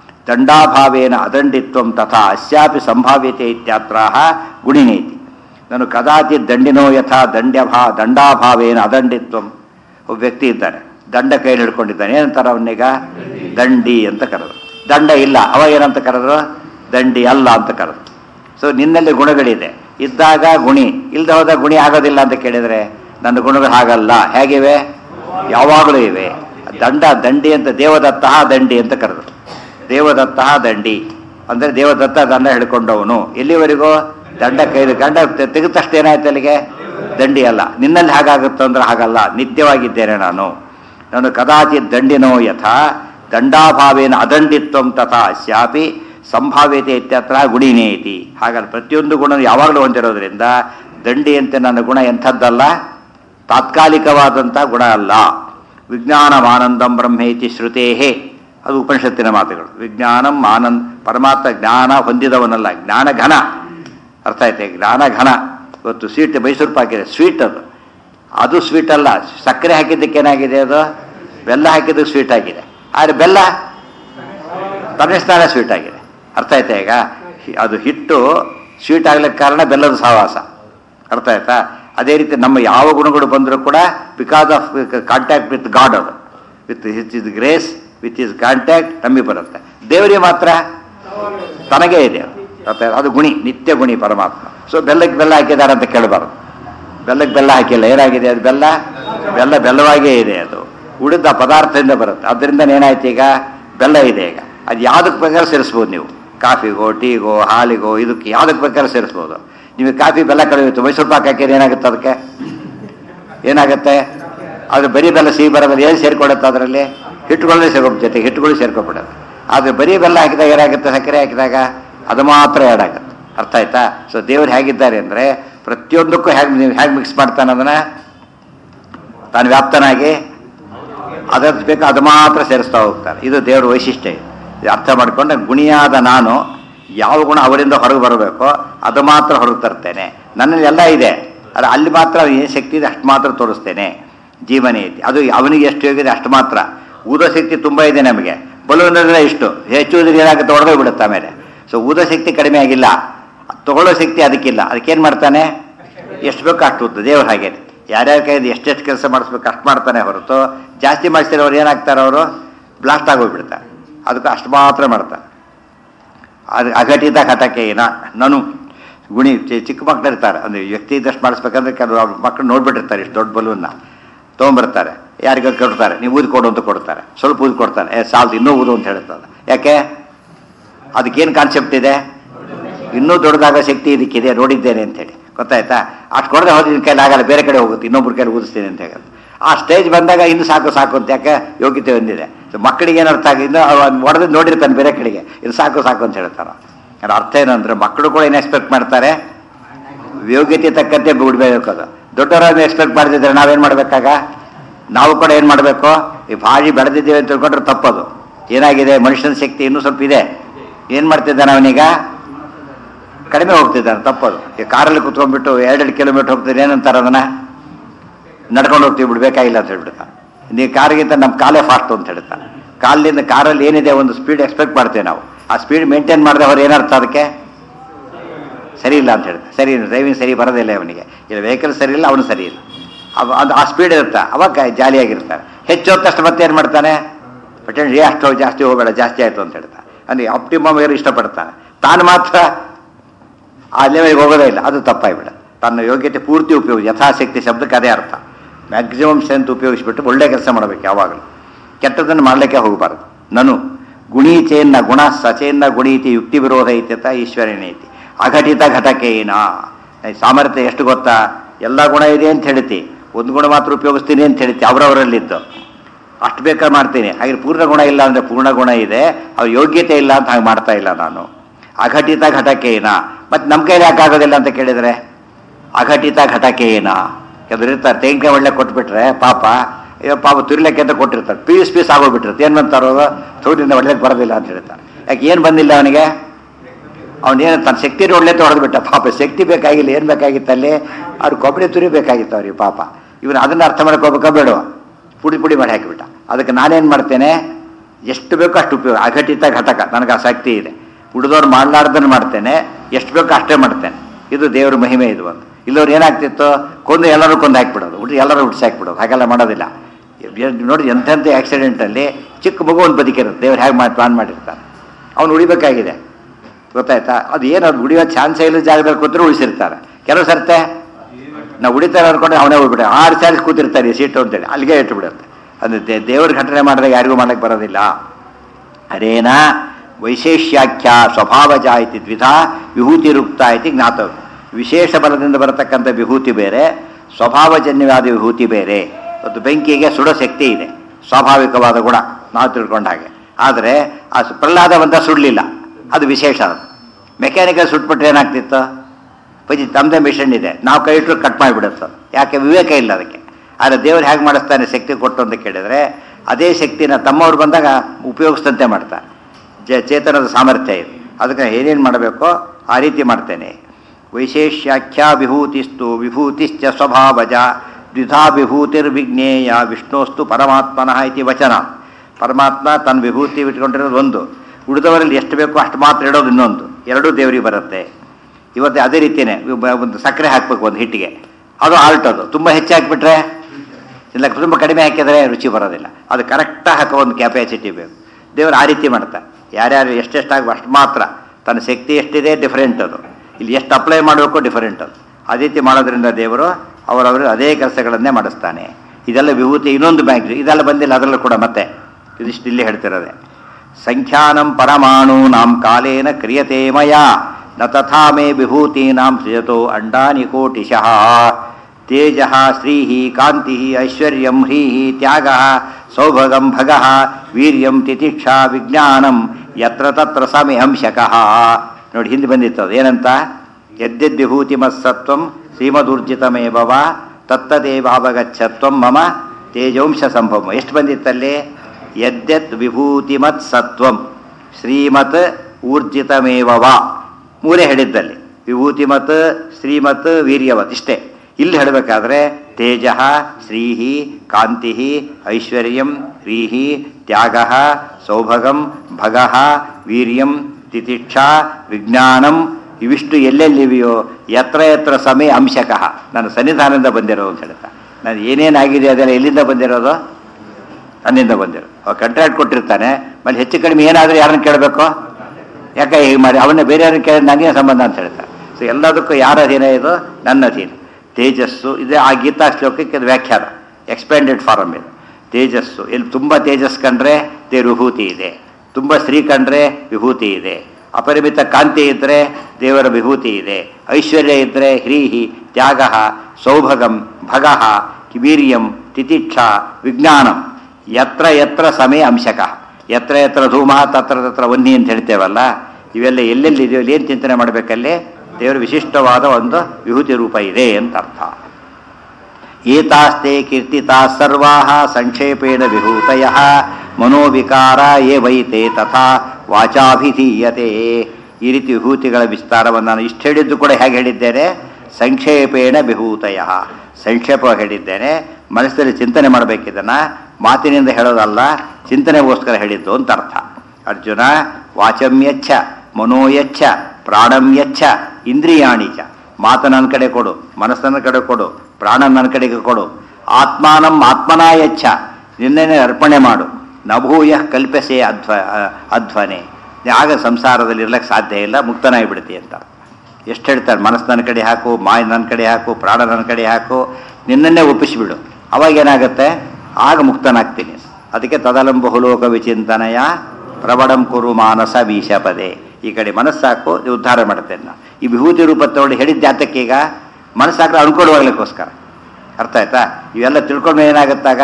ದಂಡಾಭಾವೇನ ಅದಂಡಿತ್ವಂ ತಥಾ ಅಸ್ಯಾಪಿ ಸಂಭಾವ್ಯತೆ ಇತ್ಯಾತ್ರಾಹ ಗುಣಿನೇತಿ ನಾನು ಕದಾಚಿತ್ ದಂಡಿನೋ ಯಥಾ ದಂಡ್ಯಭಾ ದಂಡಾಭಾವೇನ ಅದಂಡಿತ್ವಂ ಒಬ್ಬ ವ್ಯಕ್ತಿ ಇದ್ದಾನೆ ದಂಡ ಕೈಯಲ್ಲಿ ಹಿಡ್ಕೊಂಡಿದ್ದಾನೆ ಏನಂತಾರೆ ಅವನಿಗ ದಂಡಿ ಅಂತ ಕರೆದು ದಂಡ ಇಲ್ಲ ಅವ ಏನಂತ ಕರೆದ್ರು ದಂಡಿ ಅಲ್ಲ ಅಂತ ಕರೆದು ಸೊ ನಿನ್ನಲ್ಲಿ ಗುಣಗಳಿದೆ ಇದ್ದಾಗ ಗುಣಿ ಇಲ್ದ ಹೋದಾಗ ಗುಣಿ ಆಗೋದಿಲ್ಲ ಅಂತ ಕೇಳಿದರೆ ನನ್ನ ಗುಣಗಳು ಹಾಗಲ್ಲ ಹೇಗಿವೆ ಯಾವಾಗಲೂ ಇವೆ ದಂಡ ದಂಡಿ ಅಂತ ದೇವದತ್ತ ದಂಡಿ ಅಂತ ಕರೆದ್ರು ದೇವದತ್ತ ದಂಡಿ ಅಂದರೆ ದೇವದತ್ತ ದಂಡ ಹಿಡ್ಕೊಂಡವನು ಎಲ್ಲಿವರೆಗೂ ದಂಡ ಕೈದು ಗಂಡ ತೆಗೆದ ತಕ್ಷಣ ಏನಾಯ್ತು ಅಲ್ಲಿಗೆ ದಂಡಿ ಅಲ್ಲ ನಿನ್ನಲ್ಲಿ ಹಾಗಾಗುತ್ತೋ ಅಂದ್ರೆ ಹಾಗಲ್ಲ ನಿತ್ಯವಾಗಿದ್ದೇನೆ ನಾನು ನಾನು ಕದಾಚಿತ್ ದಂಡಿನೋ ಯಥಾ ದಂಡಾಭಾವೇನ ಅದಂಡಿತ್ವಂ ತಥಾ ಸ್ಯಾಪಿ ಸಂಭಾವ್ಯತೆ ಇತ್ಯತ್ರ ಗುಣಿನೇತಿ ಹಾಗಾಗಿ ಪ್ರತಿಯೊಂದು ಗುಣ ಯಾವಾಗಲೂ ಹೊಂದಿರೋದ್ರಿಂದ ದಂಡಿಯಂತೆ ನನ್ನ ಗುಣ ಎಂಥದ್ದಲ್ಲ ತಾತ್ಕಾಲಿಕವಾದಂಥ ಗುಣ ಅಲ್ಲ ವಿಜ್ಞಾನಮಾನಂದಂ ಬ್ರಹ್ಮೇತಿ ಶ್ರುತೇಹೇ ಅದು ಉಪನಿಷತ್ತಿನ ಮಾತುಗಳು ವಿಜ್ಞಾನಂ ಆನಂದ್ ಪರಮಾತ್ಮ ಜ್ಞಾನ ಹೊಂದಿದವನಲ್ಲ ಜ್ಞಾನ ಘನ ಅರ್ಥ ಆಯ್ತೆ ಜ್ಞಾನ ಘನ ಇವತ್ತು ಸ್ವೀಟ್ ಮೈಸೂರು ಪಾಕ್ ಇದೆ ಸ್ವೀಟ್ ಅದು ಅದು ಸ್ವೀಟ್ ಅಲ್ಲ ಸಕ್ಕರೆ ಹಾಕಿದ್ದಕ್ಕೆ ಏನಾಗಿದೆ ಅದು ಬೆಲ್ಲ ಹಾಕಿದ್ದಕ್ಕೆ ಸ್ವೀಟ್ ಆಗಿದೆ ಆದರೆ ಬೆಲ್ಲ ತನ್ನಿಸ್ತಾನೆ ಸ್ವೀಟ್ ಆಗಿದೆ ಅರ್ಥ ಆಯ್ತಾ ಈಗ ಹಿ- ಅದು ಹಿಟ್ಟು ಸ್ವೀಟ್ ಆಗ್ಲಿಕ್ಕೆ ಕಾರಣ ಬೆಲ್ಲದ ಸಹವಾಸ ಅರ್ಥ ಆಯ್ತಾ ಅದೇ ರೀತಿ ನಮ್ಮ ಯಾವ ಗುಣಗಳು ಬಂದರೂ ಕೂಡ because of contact with God ಅದು with his is grace with is contact ನಮಗೆ ಬರುತ್ತೆ ದೇವರಿಗೆ ಮಾತ್ರ ತನಗೇ ಇದೆ ಅದು. ಅರ್ಥ ಆಯ್ತಾ? ಅದು ಗುಣಿ ನಿತ್ಯ ಗುಣಿ ಪರಮಾತ್ಮ ಸೊ ಬೆಲ್ಲಕ್ಕೆ ಬೆಲ್ಲ ಹಾಕಿದ್ದಾರೆ ಅಂತ ಕೇಳಬಾರ್ದು ಬೆಲ್ಲಕ್ಕೆ ಬೆಲ್ಲ ಹಾಕಿಲ್ಲ ಏನಾಗಿದೆ ಅದು ಬೆಲ್ಲ ಬೆಲ್ಲ ಬೆಲ್ಲವಾಗೇ ಇದೆ ಅದು ಉಳಿದ ಪದಾರ್ಥದಿಂದ ಬರುತ್ತೆ ಅದರಿಂದ ಏನಾಯ್ತು ಈಗ ಬೆಲ್ಲ ಇದೆ ಈಗ ಅದು ಯಾವುದಕ್ಕೆ ಬೇಕಾದ್ರೆ ಸೇರಿಸ್ಬೋದು ನೀವು ಕಾಫಿಗೋ ಟೀಗೋ ಹಾಲಿಗೋ ಇದಕ್ಕೆ ಯಾವುದಕ್ಕೆ ಬೇಕಾದ್ರೆ ಸೇರಿಸ್ಬೋದು ನಿಮಗೆ ಕಾಫಿ ಬೆಲ್ಲ ಕಡಿಮೆ ಮೈಸೂರು ಪಾಕ್ ಹಾಕಿದ್ರೆ ಏನಾಗುತ್ತೆ ಅದಕ್ಕೆ ಏನಾಗುತ್ತೆ ಅದು ಬರೀ ಬೆಲ್ಲ ಸಿಹಿ ಬರೋದಿಲ್ಲ ಏನು ಸೇರ್ಕೊಡುತ್ತೆ ಅದರಲ್ಲಿ ಹಿಟ್ಟುಗಳನ್ನೇ ಸೇರ್ಕೊಂಡು ಜೊತೆಗೆ ಹಿಟ್ಟುಗಳು ಸೇರ್ಕೊಂಡ್ಬಿಡೋದು ಆದರೆ ಬರೀ ಬೆಲ್ಲ ಹಾಕಿದಾಗ ಏನಾಗುತ್ತೆ ಸಕ್ಕರೆ ಹಾಕಿದಾಗ ಅದು ಮಾತ್ರ ಆಗುತ್ತೆ ಅರ್ಥ ಆಯ್ತಾ ಸೊ ದೇವರು ಹೇಗಿದ್ದಾರೆ ಅಂದರೆ ಪ್ರತಿಯೊಂದಕ್ಕೂ ಹೇಗೆ ಹೇಗೆ ಮಿಕ್ಸ್ ಮಾಡ್ತಾನೆ ಅದನ್ನ ತಾನು ವ್ಯಾಪ್ತನಾಗಿ ಅದಕ್ಕೆ ಬೇಕು ಅದು ಮಾತ್ರ ಸೇರಿಸ್ತಾ ಹೋಗ್ತಾನೆ ಇದು ದೇವರ ವೈಶಿಷ್ಟ್ಯ ಇದು. ಇದು ಅರ್ಥ ಮಾಡ್ಕೊಂಡು ಗುಣಿಯಾದ ನಾನು ಯಾವ ಗುಣ ಅವರಿಂದ ಹೊರಗೆ ಬರಬೇಕೋ ಅದು ಮಾತ್ರ ಹೊರಗೆ ತರ್ತೇನೆ ನನ್ನಲ್ಲಿ ಎಲ್ಲ ಇದೆ ಆದರೆ ಅಲ್ಲಿ ಮಾತ್ರ ಏನು ಶಕ್ತಿ ಇದೆ ಅಷ್ಟು ಮಾತ್ರ ತೋರಿಸ್ತೇನೆ ಜೀವನ ಐತಿ ಅದು ಅವನಿಗೆ ಎಷ್ಟು ಹೋಗಿದೆ ಅಷ್ಟು ಮಾತ್ರ ಊದೋ ಶಕ್ತಿ ತುಂಬ ಇದೆ ನಮಗೆ ಬಲೂನಲ್ಲ ಇಷ್ಟು ಹೆಚ್ಚು ಊದಿದ್ರೆ ಏನಾಗುತ್ತೆ ಹೊಡೆದೋಗಿ ಬಿಡುತ್ತೆ ಆಮೇಲೆ ಸೊ ಊದೋ ಶಕ್ತಿ ಕಡಿಮೆ ಆಗಿಲ್ಲ ತಗೊಳ್ಳೋ ಶಕ್ತಿ ಅದಕ್ಕಿಲ್ಲ ಅದಕ್ಕೇನು ಮಾಡ್ತಾನೆ ಎಷ್ಟು ಬೇಕೋ ಅಷ್ಟು ಉದ್ದ ದೇವ್ರು ಹಾಗೆ ಯಾರ್ಯಾರ ಕೈದು ಎಷ್ಟೆಷ್ಟು ಕೆಲಸ ಮಾಡಿಸ್ಬೇಕು ಅಷ್ಟು ಮಾಡ್ತಾನೆ ಹೊರತು ಜಾಸ್ತಿ ಮಾಡಿಸಿದ್ರೆ ಅವ್ರು ಏನಾಗ್ತಾರೆ ಅವರು ಬ್ಲಾಸ್ಟ್ ಆಗೋಗ್ಬಿಡ್ತಾರೆ ಅದಕ್ಕೆ ಅಷ್ಟು ಮಾತ್ರ ಮಾಡ್ತಾರೆ ಅದು ಅಘಟಿತ ಘಟಕ್ಕೆ ಏನ ನಾನು ಗುಣಿ ಚಿ- ಚಿಕ್ಕ ಮಕ್ಳು ಇರ್ತಾರೆ ಅಂದರೆ ವ್ಯಕ್ತಿ ಇದ್ದಷ್ಟು ಮಾಡಿಸ್ಬೇಕಂದ್ರೆ ಕೆಲವು ಅವ್ರ ಮಕ್ಕಳು ನೋಡ್ಬಿಟ್ಟಿರ್ತಾರೆ ಇಷ್ಟು ದೊಡ್ಡ ಬಲೂನ್ನ ತೊಗೊಂಬರ್ತಾರೆ ಯಾರಿಗ ಕೊಡ್ತಾರೆ ನೀವು ಊದಿ ಕೊಡು ಅಂತ ಕೊಡ್ತಾರೆ ಸ್ವಲ್ಪ ಊದಿ ಕೊಡ್ತಾರೆ ಏ ಸಾಲ್ದು ಇನ್ನೂ ಊದು ಅಂತ ಹೇಳ್ತಾರೆ ಯಾಕೆ ಅದಕ್ಕೇನು ಕಾನ್ಸೆಪ್ಟ್ ಇದೆ ಇನ್ನೂ ದೊಡ್ಡದಾಗ ಶಕ್ತಿ ಇದಕ್ಕಿದೆ ನೋಡಿದ್ದೇನೆ ಅಂತೇಳಿ ಗೊತ್ತಾಯ್ತಾ ಅಷ್ಟು ಕೊಡದೆ ಹೋದ್ರೆ ನಿನ್ನ ಕೈಲಿ ಆಗಲ್ಲ ಬೇರೆ ಕಡೆ ಹೋಗುತ್ತೆ ಇನ್ನೊಬ್ರ ಕೈಲಿ ಊದಿಸ್ತೀನಿ ಅಂತ ಹೇಳಿ ಆ ಸ್ಟೇಜ್ ಬಂದಾಗ ಇನ್ನು ಸಾಕು ಸಾಕು ಅಂತ ಯಾಕೆ ಯೋಗ್ಯತೆ ಹೊಂದಿದೆ ಸೊ ಮಕ್ಕಳಿಗೆ ಏನು ಅರ್ಥ ಆಗಿ ಇನ್ನು ಹೊಡೆದು ನೋಡಿರ್ತಾನೆ ಬೇರೆ ಕಡೆಗೆ ಇದು ಸಾಕು ಸಾಕು ಅಂತ ಹೇಳ್ತಾರೆ ಅದ್ರ ಅರ್ಥ ಏನಂದ್ರೆ ಮಕ್ಕಳು ಕೂಡ ಏನು ಎಕ್ಸ್ಪೆಕ್ಟ್ ಮಾಡ್ತಾರೆ ಯೋಗ್ಯತೆ ತಕ್ಕಂತೆ ಬಿಡ್ಬೇಕು ಅದು ದೊಡ್ಡವರನ್ನು ಎಕ್ಸ್ಪೆಕ್ಟ್ ಮಾಡ್ತಿದ್ರೆ ನಾವೇನು ಮಾಡ್ಬೇಕಾಗ ನಾವು ಕೂಡ ಏನು ಮಾಡಬೇಕು ಈ ಭಾರಿ ಬೆಳೆದಿದ್ದೇವೆ ಅಂತ ತಿಳ್ಕೊಂಡ್ರೆ ತಪ್ಪದು ಏನಾಗಿದೆ ಮನುಷ್ಯನ ಶಕ್ತಿ ಇನ್ನೂ ಸ್ವಲ್ಪ ಇದೆ ಏನು ಮಾಡ್ತಿದ್ದಾನೆ ಅವನೀಗ ಕಡಿಮೆ ಹೋಗ್ತಿದ್ದಾನೆ ತಪ್ಪದು ಈ ಕಾರಲ್ಲಿ ಕುತ್ಕೊಂಡ್ಬಿಟ್ಟು ಎರಡೆರಡು ಕಿಲೋಮೀಟರ್ ಹೋಗ್ತಿದ್ರೆ ಏನಂತಾರೆ ಅದನ್ನ ನಡ್ಕೊಂಡು ಹೋಗ್ತೀವಿ ಬಿಡ್ಬೇಕಾಗಿಲ್ಲ ಅಂತ ಹೇಳ್ಬಿಡ್ತಾನೆ ನೀವು ಕಾರಿಗಿಂತ ನಮ್ಮ ಕಾಲೇ ಫಾಸ್ಟ್ ಅಂತ ಹೇಳ್ತಾನೆ ಕಾಲಿಂದ ಕಾರಲ್ಲಿ ಏನಿದೆ ಒಂದು ಸ್ಪೀಡ್ ಎಕ್ಸ್ಪೆಕ್ಟ್ ಮಾಡ್ತೇವೆ ನಾವು ಆ ಸ್ಪೀಡ್ ಮೇಂಟೈನ್ ಮಾಡಿದ್ರೆ ಅವ್ರು ಏನರ್ಥ ಅದಕ್ಕೆ ಸರಿ ಇಲ್ಲ ಅಂತ ಹೇಳ್ತಾರೆ ಸರಿ ಡ್ರೈವಿಂಗ್ ಸರಿ ಬರೋದಿಲ್ಲ ಅವನಿಗೆ ಇಲ್ಲ ವೆಹಿಕಲ್ ಸರಿ ಇಲ್ಲ ಅವನು ಸರಿ ಇಲ್ಲ ಅವ ಅದು ಆ ಸ್ಪೀಡ್ ಇರುತ್ತೆ ಅವಾಗ ಜಾಲಿಯಾಗಿರ್ತಾರೆ ಹೆಚ್ಚು ಹೊತ್ತಷ್ಟು ಮತ್ತೆ ಏನು ಮಾಡ್ತಾನೆ ಪಟೇಲ್ ಏ ಅಷ್ಟು ಜಾಸ್ತಿ ಹೋಗಬೇಡ ಜಾಸ್ತಿ ಆಯಿತು ಅಂತ ಹೇಳ್ತಾನೆ ಅಂದರೆ ಆಪ್ಟಿಮಮ್ ಏರು ಇಷ್ಟಪಡ್ತಾನೆ ತಾನು ಮಾತ್ರ ಆ ಲೆವೆಲ್ಗೆ ಹೋಗೋದೇ ಇಲ್ಲ ಅದು ತಪ್ಪಾಗಿಬಿಡ ತನ್ನ ಯೋಗ್ಯತೆ ಪೂರ್ತಿ ಉಪಯೋಗ ಯಥಾಶಕ್ತಿ ಶಬ್ದಕ್ಕೆ ಅದೇ ಅರ್ಥ ಮ್ಯಾಕ್ಸಿಮಮ್ ಸ್ಟ್ರೆಂತ್ ಉಪಯೋಗಿಸ್ಬಿಟ್ಟು ಒಳ್ಳೆ ಕೆಲಸ ಮಾಡಬೇಕು ಯಾವಾಗಲೂ ಕೆಟ್ಟದನ್ನು ಮಾಡಲಿಕ್ಕೆ ಹೋಗಬಾರ್ದು ನನು ಗುಣೀಚೇನ್ನ ಗುಣ ಸಚೇನ್ನ ಗುಣೀತಿ ಯುಕ್ತಿ ವಿರೋಧ ಐತ್ಯತ ಈಶ್ವರನೇತಿ ಅಘಟಿತ ಘಟಕೇನ ಈ ಸಾಮರ್ಥ್ಯ ಎಷ್ಟು ಗೊತ್ತಾ ಎಲ್ಲ ಗುಣ ಇದೆ ಅಂತ ಹೇಳ್ತಿ ಒಂದು ಗುಣ ಮಾತ್ರ ಉಪಯೋಗಿಸ್ತೀನಿ ಅಂತ ಹೇಳ್ತಿ ಅವರವರಲ್ಲಿದ್ದು ಅಷ್ಟು ಬೇಕಾದ್ರೆ ಮಾಡ್ತೀನಿ ಹಾಗೆ ಪೂರ್ಣ ಗುಣ ಇಲ್ಲ ಅಂದರೆ ಪೂರ್ಣ ಗುಣ ಇದೆ ಅವ್ರ ಯೋಗ್ಯತೆ ಇಲ್ಲ ಅಂತ ಹಾಗೆ ಮಾಡ್ತಾ ಇಲ್ಲ ನಾನು ಅಘಟಿತ ಘಟಕೇನ ಮತ್ತು ನಮ್ಮ ಕೈಲಿ ಯಾಕಾಗೋದಿಲ್ಲ ಅಂತ ಕೇಳಿದರೆ ಅಘಟಿತ ಘಟಕೇನ ಕೆಲವರು ಇರ್ತಾರೆ ತೆಂಗಿನಕಾಯಿ ಒಳ್ಳೆ ಕೊಟ್ಬಿಟ್ರೆ ಪಾಪ ಅಯ್ಯೋ ಪಾಪ ತುರಿಲಕ್ಕೆ ಅಂತ ಕೊಟ್ಟಿರ್ತಾರೆ ಪೀಸ್ ಪೀಸ್ ಆಗೋಗ್ಬಿಟ್ಟಿರುತ್ತೆ ಏನು ಅಂತಾರೋ ಸೌಟಿಂದ ಒಳ್ಳೆಗೆ ಬರೋದಿಲ್ಲ ಅಂತ ಹೇಳ್ತಾರೆ ಯಾಕೆ ಏನು ಬಂದಿಲ್ಲ ಅವನಿಗೆ ಅವನೇನು ತನ್ನ ಶಕ್ತಿ ಒಳ್ಳೆ ಹೊಡೆದ್ಬಿಟ್ಟ ಪಾಪ ಶಕ್ತಿ ಬೇಕಾಗಿಲ್ಲ ಏನು ಬೇಕಾಗಿತ್ತು ಅಲ್ಲಿ ಅವ್ರು ಕೊಬ್ಬರಿ ತುರಿ ಬೇಕಾಗಿತ್ತು ಅವ್ರಿಗೆ ಪಾಪ ಇವನು ಅದನ್ನು ಅರ್ಥ ಮಾಡ್ಕೋಬೇಕಾ ಬೇಡವ ಪುಡಿ ಪುಡಿ ಮಾಡಿ ಹಾಕಿಬಿಟ್ಟ ಅದಕ್ಕೆ ನಾನೇನು ಮಾಡ್ತೇನೆ ಎಷ್ಟು ಬೇಕೋ ಅಷ್ಟು ಉಪಯೋಗ ಅಘಟಿತ ಘಟಕ ನನಗೆ ಆ ಶಕ್ತಿ ಇದೆ ಉಳಿದವ್ರು ಮಾಡಲಾರ್ದನ್ನು ಮಾಡ್ತೇನೆ ಎಷ್ಟು ಬೇಕೋ ಅಷ್ಟೇ ಮಾಡ್ತೇನೆ ಇದು ದೇವ್ರ ಮಹಿಮೆ ಇದು ಒಂದು ಇಲ್ಲವ್ರು ಏನಾಗ್ತಿತ್ತು ಕೊಂದು ಎಲ್ಲರೂ ಕೊಂದು ಹಾಕ್ಬಿಡೋದು ಹುಟ್ಟು ಎಲ್ಲರೂ ಹುಟ್ಟಿಸಿ ಹಾಕ್ಬಿಡೋದು ಹಾಗೆಲ್ಲ ಮಾಡೋದಿಲ್ಲ ಎ- ನೋಡಿ ಎಂಥೆಂಥ ಆಕ್ಸಿಡೆಂಟಲ್ಲಿ ಚಿಕ್ಕ ಮಗು ಒಂದು ಬದುಕಿರುತ್ತೆ ದೇವ್ರು ಹೇಗೆ ಮಾಡಿ ಪ್ಲಾನ್ ಮಾಡಿರ್ತಾನೆ ಅವ್ನು ಉಳಿಬೇಕಾಗಿದೆ ಗೊತ್ತಾಯ್ತಾ ಅದು ಏನು ಅದು ಉಳಿಯೋ ಚಾನ್ಸೇ ಇಲ್ಲ ಜಾಗದಲ್ಲಿ ಕೂತ್ರು ಉಳಿಸಿರ್ತಾರೆ ಕೆಲವು ಸರ್ತೆ ನಾವು ಉಳಿತಾರೆ ಅನ್ಕೊಂಡ್ರೆ ಅವನೇ ಹೋಗ್ಬಿಟ್ಟೆ ಆರು ಸ್ಯಾಲ್ಸ್ ಕೂತಿರ್ತಾರೆ ಈ ಸೀಟು ಅಂತೇಳಿ ಅಲ್ಲಿಗೆ ಇಟ್ಟು ಬಿಡುತ್ತೆ ಅದು ದೇ- ದೇವ್ರ ಘಟನೆ ಮಾಡಿದಾಗ ಯಾರಿಗೂ ಮಾಡಕ್ಕೆ ಬರೋದಿಲ್ಲ ಅರೇನ ವೈಶೇಷ್ಯಾಖ್ಯ ಸ್ವಭಾವಜ ಇತಿ ದ್ವಿಧಾ ವಿಭೂತಿ ರುಕ್ತ ಇತಿ ಜ್ಞಾತವ್ಯ ವಿಶೇಷ ಬಲದಿಂದ ಬರತಕ್ಕಂಥ ವಿಭೂತಿ ಬೇರೆ ಸ್ವಭಾವಜನ್ಯವಾದ ವಿಭೂತಿ ಬೇರೆ ಮತ್ತು ಬೆಂಕಿಗೆ ಸುಡೋ ಶಕ್ತಿ ಇದೆ ಸ್ವಾಭಾವಿಕವಾದ ಗುಣ ನಾವು ತಿಳ್ಕೊಂಡ ಹಾಗೆ ಆದರೆ ಆ ಸು- ಪ್ರಹ್ಲಾದ ಬಂದ ಸುಡಲಿಲ್ಲ ಅದು ವಿಶೇಷ ಅದು ಮೆಕ್ಯಾನಿಕಲ್ ಸುಟ್ಬಿಟ್ರೆ ಏನಾಗ್ತಿತ್ತು ಪಜಿ ತಮ್ಮದೇ ಮಿಷನ್ ಇದೆ ನಾವು ಕೈ ಇಟ್ಟರು ಕಟ್ ಮಾಡಿಬಿಡುತ್ತೆ ಅದು. ಯಾಕೆ ವಿವೇಕ ಇಲ್ಲ ಅದಕ್ಕೆ ಆದರೆ ದೇವರು ಹೇಗೆ ಮಾಡಿಸ್ತಾನೆ ಶಕ್ತಿ ಕೊಟ್ಟು ಅಂತ ಕೇಳಿದರೆ ಅದೇ ಶಕ್ತಿನ ತಮ್ಮವ್ರು ಬಂದಾಗ ಉಪಯೋಗಿಸ್ತಂತೆ ಮಾಡ್ತಾರೆ ಜ ಚೇತನದ ಸಾಮರ್ಥ್ಯ ಇದೆ ಅದಕ್ಕೆ ಏನೇನು ಮಾಡಬೇಕೋ ಆ ರೀತಿ ಮಾಡ್ತೇನೆ ವೈಶೇಷ್ಯಾಖ್ಯಾ ವಿಭೂತಿಸ್ತು ವಿಭೂತಿಶ್ಚ ಸ್ವಭಾವಜ ದ್ವಿಧಾ ವಿಭೂತಿರ್ವಿಜ್ಞೇಯ ವಿಷ್ಣೋಸ್ತು ಪರಮಾತ್ಮನಃ ಇತಿ ವಚನ ಪರಮಾತ್ಮ ತನ್ನ ವಿಭೂತಿ ಇಟ್ಕೊಂಡಿರೋದು ಒಂದು ಉಳಿದವರಲ್ಲಿ ಎಷ್ಟು ಬೇಕೋ ಅಷ್ಟು ಮಾತ್ರ ಇಡೋದು ಇನ್ನೊಂದು ಎರಡೂ ದೇವರಿಗೆ ಬರುತ್ತೆ ಇವತ್ತು ಅದೇ ರೀತಿಯೇ ಇವ್- ಒಂದು ಸಕ್ಕರೆ ಹಾಕ್ಬೇಕು ಒಂದು ಹಿಟ್ಟಿಗೆ ಅದು ಆಲ್ಟ್ ಅದು ತುಂಬ ಹೆಚ್ಚು ಹಾಕಿಬಿಟ್ರೆ ಇಲ್ಲ ತುಂಬ ಕಡಿಮೆ ಹಾಕಿದರೆ ರುಚಿ ಬರೋದಿಲ್ಲ ಅದು ಕರೆಕ್ಟಾಗಿ ಹಾಕೋ ಒಂದು ಕ್ಯಾಪಾಸಿಟಿ ಬೇಕು ದೇವರು ಆ ರೀತಿ ಮಾಡ್ತಾರೆ ಯಾರ್ಯಾರು ಎಷ್ಟೆಷ್ಟಾಗಬೇಕು ಅಷ್ಟು ಮಾತ್ರ ತನ್ನ ಶಕ್ತಿ ಎಷ್ಟಿದೆ ಡಿಫರೆಂಟ್ ಅದು ಇಲ್ಲಿ ಎಷ್ಟು ಅಪ್ಲೈ ಮಾಡಬೇಕು ಡಿಫರೆಂಟ್ ಅದು ಆ ರೀತಿ ಮಾಡೋದ್ರಿಂದ ದೇವರು ಅವರವರು ಅದೇ ಕೆಲಸಗಳನ್ನೇ ಮಾಡಿಸ್ತಾನೆ ಇದೆಲ್ಲ ವಿಭೂತಿ ಇನ್ನೊಂದು ಬ್ಯಾಂಕ್ ಇದೆಲ್ಲ ಬಂದಿಲ್ಲ ಅದರಲ್ಲೂ ಕೂಡ ಮತ್ತೆ ಇದಿಷ್ಟು ಇಲ್ಲಿ ಹೇಳ್ತಿರೋದೆ ಸಂಖ್ಯಾನಂ ಪರಮಾಣೂನಾಂ ಕಾಲೇನ ಕ್ರಿಯತೆ ಮಯಾ ನ ತಥಾ ಮೇ ವಿಭೂತೀನಾಂ ಸೃಜತೋ ಅಂಡಾನಿ ಕೋಟಿಶಃ ತೇಜ ಶ್ರೀ ಕಾಂತಿ ಐಶ್ವರ್ಯಂ ಹ್ರೀ ತ್ಯಾಗ ಸೌಭಗಂ ಭಗ ವೀರ್ಯಂ ತಿತಿಕ್ಷಾ ವಿಜ್ಞಾನಂ ಯತ್ರ ತತ್ರ ಸಮಿಹಂಶಕಃ ನೋಡಿ ಹಿಂದೆ ಬಂದಿತ್ತು ಅದು ಏನಂತ ಯದ್ಯದ್ ವಿಭೂತಿ ಮತ್ಸತ್ವಂ ಶ್ರೀಮದೂರ್ಜಿತಮೇವ ವಾ ತತ್ತದೇವಾವಗಚ್ಚತ್ವಂ ಮಮ ತೇಜೋಂಶ ಸಂಭವ ಎಷ್ಟು ಬಂದಿತ್ತಲ್ಲಿ ಯದ್ಯತ್ ವಿಭೂತಿಮತ್ ಸತ್ವಂ ಶ್ರೀಮತ್ ಊರ್ಜಿತಮೇವ ವಾ ಮೂರೇ ಹೇಳಿದ್ದಲ್ಲಿ ವಿಭೂತಿಮತ್ ಶ್ರೀಮತ್ ವೀರ್ಯವತ್ ಇಷ್ಟೇ ಇಲ್ಲಿ ಹೇಳಬೇಕಾದ್ರೆ ತೇಜ ಶ್ರೀಹಿ ಕಾಂತಿ ಐಶ್ವರ್ಯಂ ರೀಹಿ ತ್ಯಾಗ ಸೌಭಗಂ ಭಗ ವೀರ್ಯಂ ತಿತಿಕ್ಷಾ ವಿಜ್ಞಾನಂ ಇವಿಷ್ಟು ಎಲ್ಲೆಲ್ಲಿವೆಯೋ ಯತ್ರ ಯತ್ರ ಸಮಯ ಅಂಶಕಃ ನಾನು ಸನ್ನಿಧಾನದಿಂದ ಬಂದಿರೋದು ಅಂತ ಹೇಳ್ತಾ ನಾನು ಏನೇನಾಗಿದೆ ಅದೆಲ್ಲ ಎಲ್ಲಿಂದ ಬಂದಿರೋದು ನನ್ನಿಂದ ಬಂದಿರೋ ಕಂಟ್ರಾಕ್ಟ್ ಕೊಟ್ಟಿರ್ತಾನೆ ಮತ್ತೆ ಹೆಚ್ಚು ಕಡಿಮೆ ಏನಾದರೂ ಯಾರನ್ನ ಕೇಳಬೇಕು ಯಾಕೆ ಹೀಗೆ ಮಾಡಿ ಅವನ್ನ ಬೇರೆ ಯಾರನ್ನ ಕೇಳಿ ನನಗೇನು ಸಂಬಂಧ ಅಂತ ಹೇಳ್ತಾರೆ ಸೊ ಎಲ್ಲದಕ್ಕೂ ಯಾರ ಅಧೀನ ಇದು ನನ್ನ ಅಧೀನ ತೇಜಸ್ಸು ಇದೆ ಆ ಗೀತಾ ಶ್ಲೋಕಕ್ಕೆ ಇದು ವ್ಯಾಖ್ಯಾನ ಎಕ್ಸ್ಪ್ಯಾಂಡೆಡ್ ಫಾರಮ್ ಇದು ತೇಜಸ್ಸು ಇಲ್ಲಿ ತುಂಬ ತೇಜಸ್ ಕಂಡ್ರೆ ದೇ ವಿಭೂತಿ ಇದೆ ತುಂಬ ಶ್ರೀ ಕಂಡ್ರೆ ವಿಭೂತಿ ಇದೆ ಅಪರಿಮಿತ ಕಾಂತಿ ಇದ್ದರೆ ದೇವರ ವಿಭೂತಿ ಇದೆ ಐಶ್ವರ್ಯ ಇದ್ದರೆ ಹ್ರೀಹಿ ತ್ಯಾಗ ಸೌಭಗಂ ಭಗ ವೀರ್ಯಂ ತಿತಿಕ್ಷಾ ವಿಜ್ಞಾನಂ ಯತ್ರ ಯತ್ರ ಸಮಯ ಅಂಶಕಃ ಯತ್ರ ಯತ್ರ ಧೂಮ ತತ್ರ ತತ್ರ ವನ್ನಿ ಅಂತ ಹೇಳ್ತೇವಲ್ಲ ಇವೆಲ್ಲ ಎಲ್ಲೆಲ್ಲಿ ಇದೆಯೋ ಏನು ಚಿಂತನೆ ಮಾಡಬೇಕಲ್ಲಿ ದೇವರ ವಿಶಿಷ್ಟವಾದ ಒಂದು ವಿಭೂತಿ ರೂಪ ಇದೆ ಅಂತ ಅರ್ಥ ಏತಾಸ್ತೆ ಕೀರ್ತಿತಾ ಸರ್ವಾ ಸಂಕ್ಷೇಪೇಣ ವಿಭೂತಯ ಮನೋವಿಕಾರ ಯೇ ವೈತೆ ತಥಾ ವಾಚಾಭಿಧೀಯತೆ ಈ ರೀತಿ ವಿಭೂತಿಗಳ ವಿಸ್ತಾರವನ್ನು ನಾನು ಇಷ್ಟು ಹೇಳಿದ್ದು ಕೂಡ ಹೇಗೆ ಹೇಳಿದ್ದೇನೆ ಸಂಕ್ಷೇಪೇಣ ವಿಭೂತಯ ಸಂಕ್ಷೇಪ ಹೇಳಿದ್ದೇನೆ ಮನಸ್ಸಲ್ಲಿ ಚಿಂತನೆ ಮಾಡಬೇಕಿದ್ದನ್ನು ಮಾತಿನಿಂದ ಹೇಳೋದಲ್ಲ ಚಿಂತನೆಗೋಸ್ಕರ ಹೇಳಿದ್ದು ಅಂತ ಅರ್ಥ ಅರ್ಜುನ ವಾಚಂ ಯಚ್ಛ ಮನೋಯಚ್ಛ ಪ್ರಾಣಂ ಯಚ್ಛ ಇಂದ್ರಿಯಾಣಿ ಚ ಮಾತು ನನ್ನ ಕಡೆ ಕೊಡು ಮನಸ್ಸನ್ನ ಕಡೆ ಕೊಡು ಪ್ರಾಣ ನನ್ನ ಕಡೆಗೆ ಕೊಡು ಆತ್ಮಾನಂ ಆತ್ಮನಾ ಯಚ್ಛ ನಿನ್ನೆನೆ ಅರ್ಪಣೆ ಮಾಡು ನಭೂಯ ಕಲ್ಪಸೆ ಅಧ್ವ ಅಧ್ವನೆ ಆಗ ಸಂಸಾರದಲ್ಲಿ ಇರ್ಲಿಕ್ಕೆ ಸಾಧ್ಯ ಇಲ್ಲ ಮುಕ್ತನಾಗಿ ಬಿಡ್ತಿ ಅಂತ ಎಷ್ಟು ಹೇಳ್ತಾರೆ ಮನಸ್ಸು ನನ್ನ ಕಡೆ ಹಾಕು ಮಾಯ ನನ್ನ ಕಡೆ ಹಾಕು ಪ್ರಾಣ ನನ್ನ ಕಡೆ ಹಾಕು ನಿನ್ನನ್ನೇ ಒಪ್ಪಿಸಿಬಿಡು ಅವಾಗ ಏನಾಗುತ್ತೆ ಆಗ ಮುಕ್ತನಾಗ್ತೀನಿ ಅದಕ್ಕೆ ತದಲಂಬಹುಲೋಕ ವಿಚಿಂತನಯ ಪ್ರಬಡಂ ಕುರು ಮಾನಸ ಮೀಶಪದೆ ಈ ಕಡೆ ಮನಸ್ಸಾಕು ಇದು ಉದ್ಧಾರ ಮಾಡುತ್ತೇನೆ ನಾನು ಈ ವಿಭೂತಿ ರೂಪ ತಗೊಂಡು ಹೇಳಿದ್ದ ಜಾತಕ್ಕೆ ಈಗ ಮನಸ್ಸಾಕ್ರೆ ಅನುಕೂಲವಾಗ್ಲಿಕ್ಕೋಸ್ಕರ ಅರ್ಥ ಆಯ್ತಾ ಇವೆಲ್ಲ ತಿಳ್ಕೊಂಡು ಏನಾಗುತ್ತಾಗ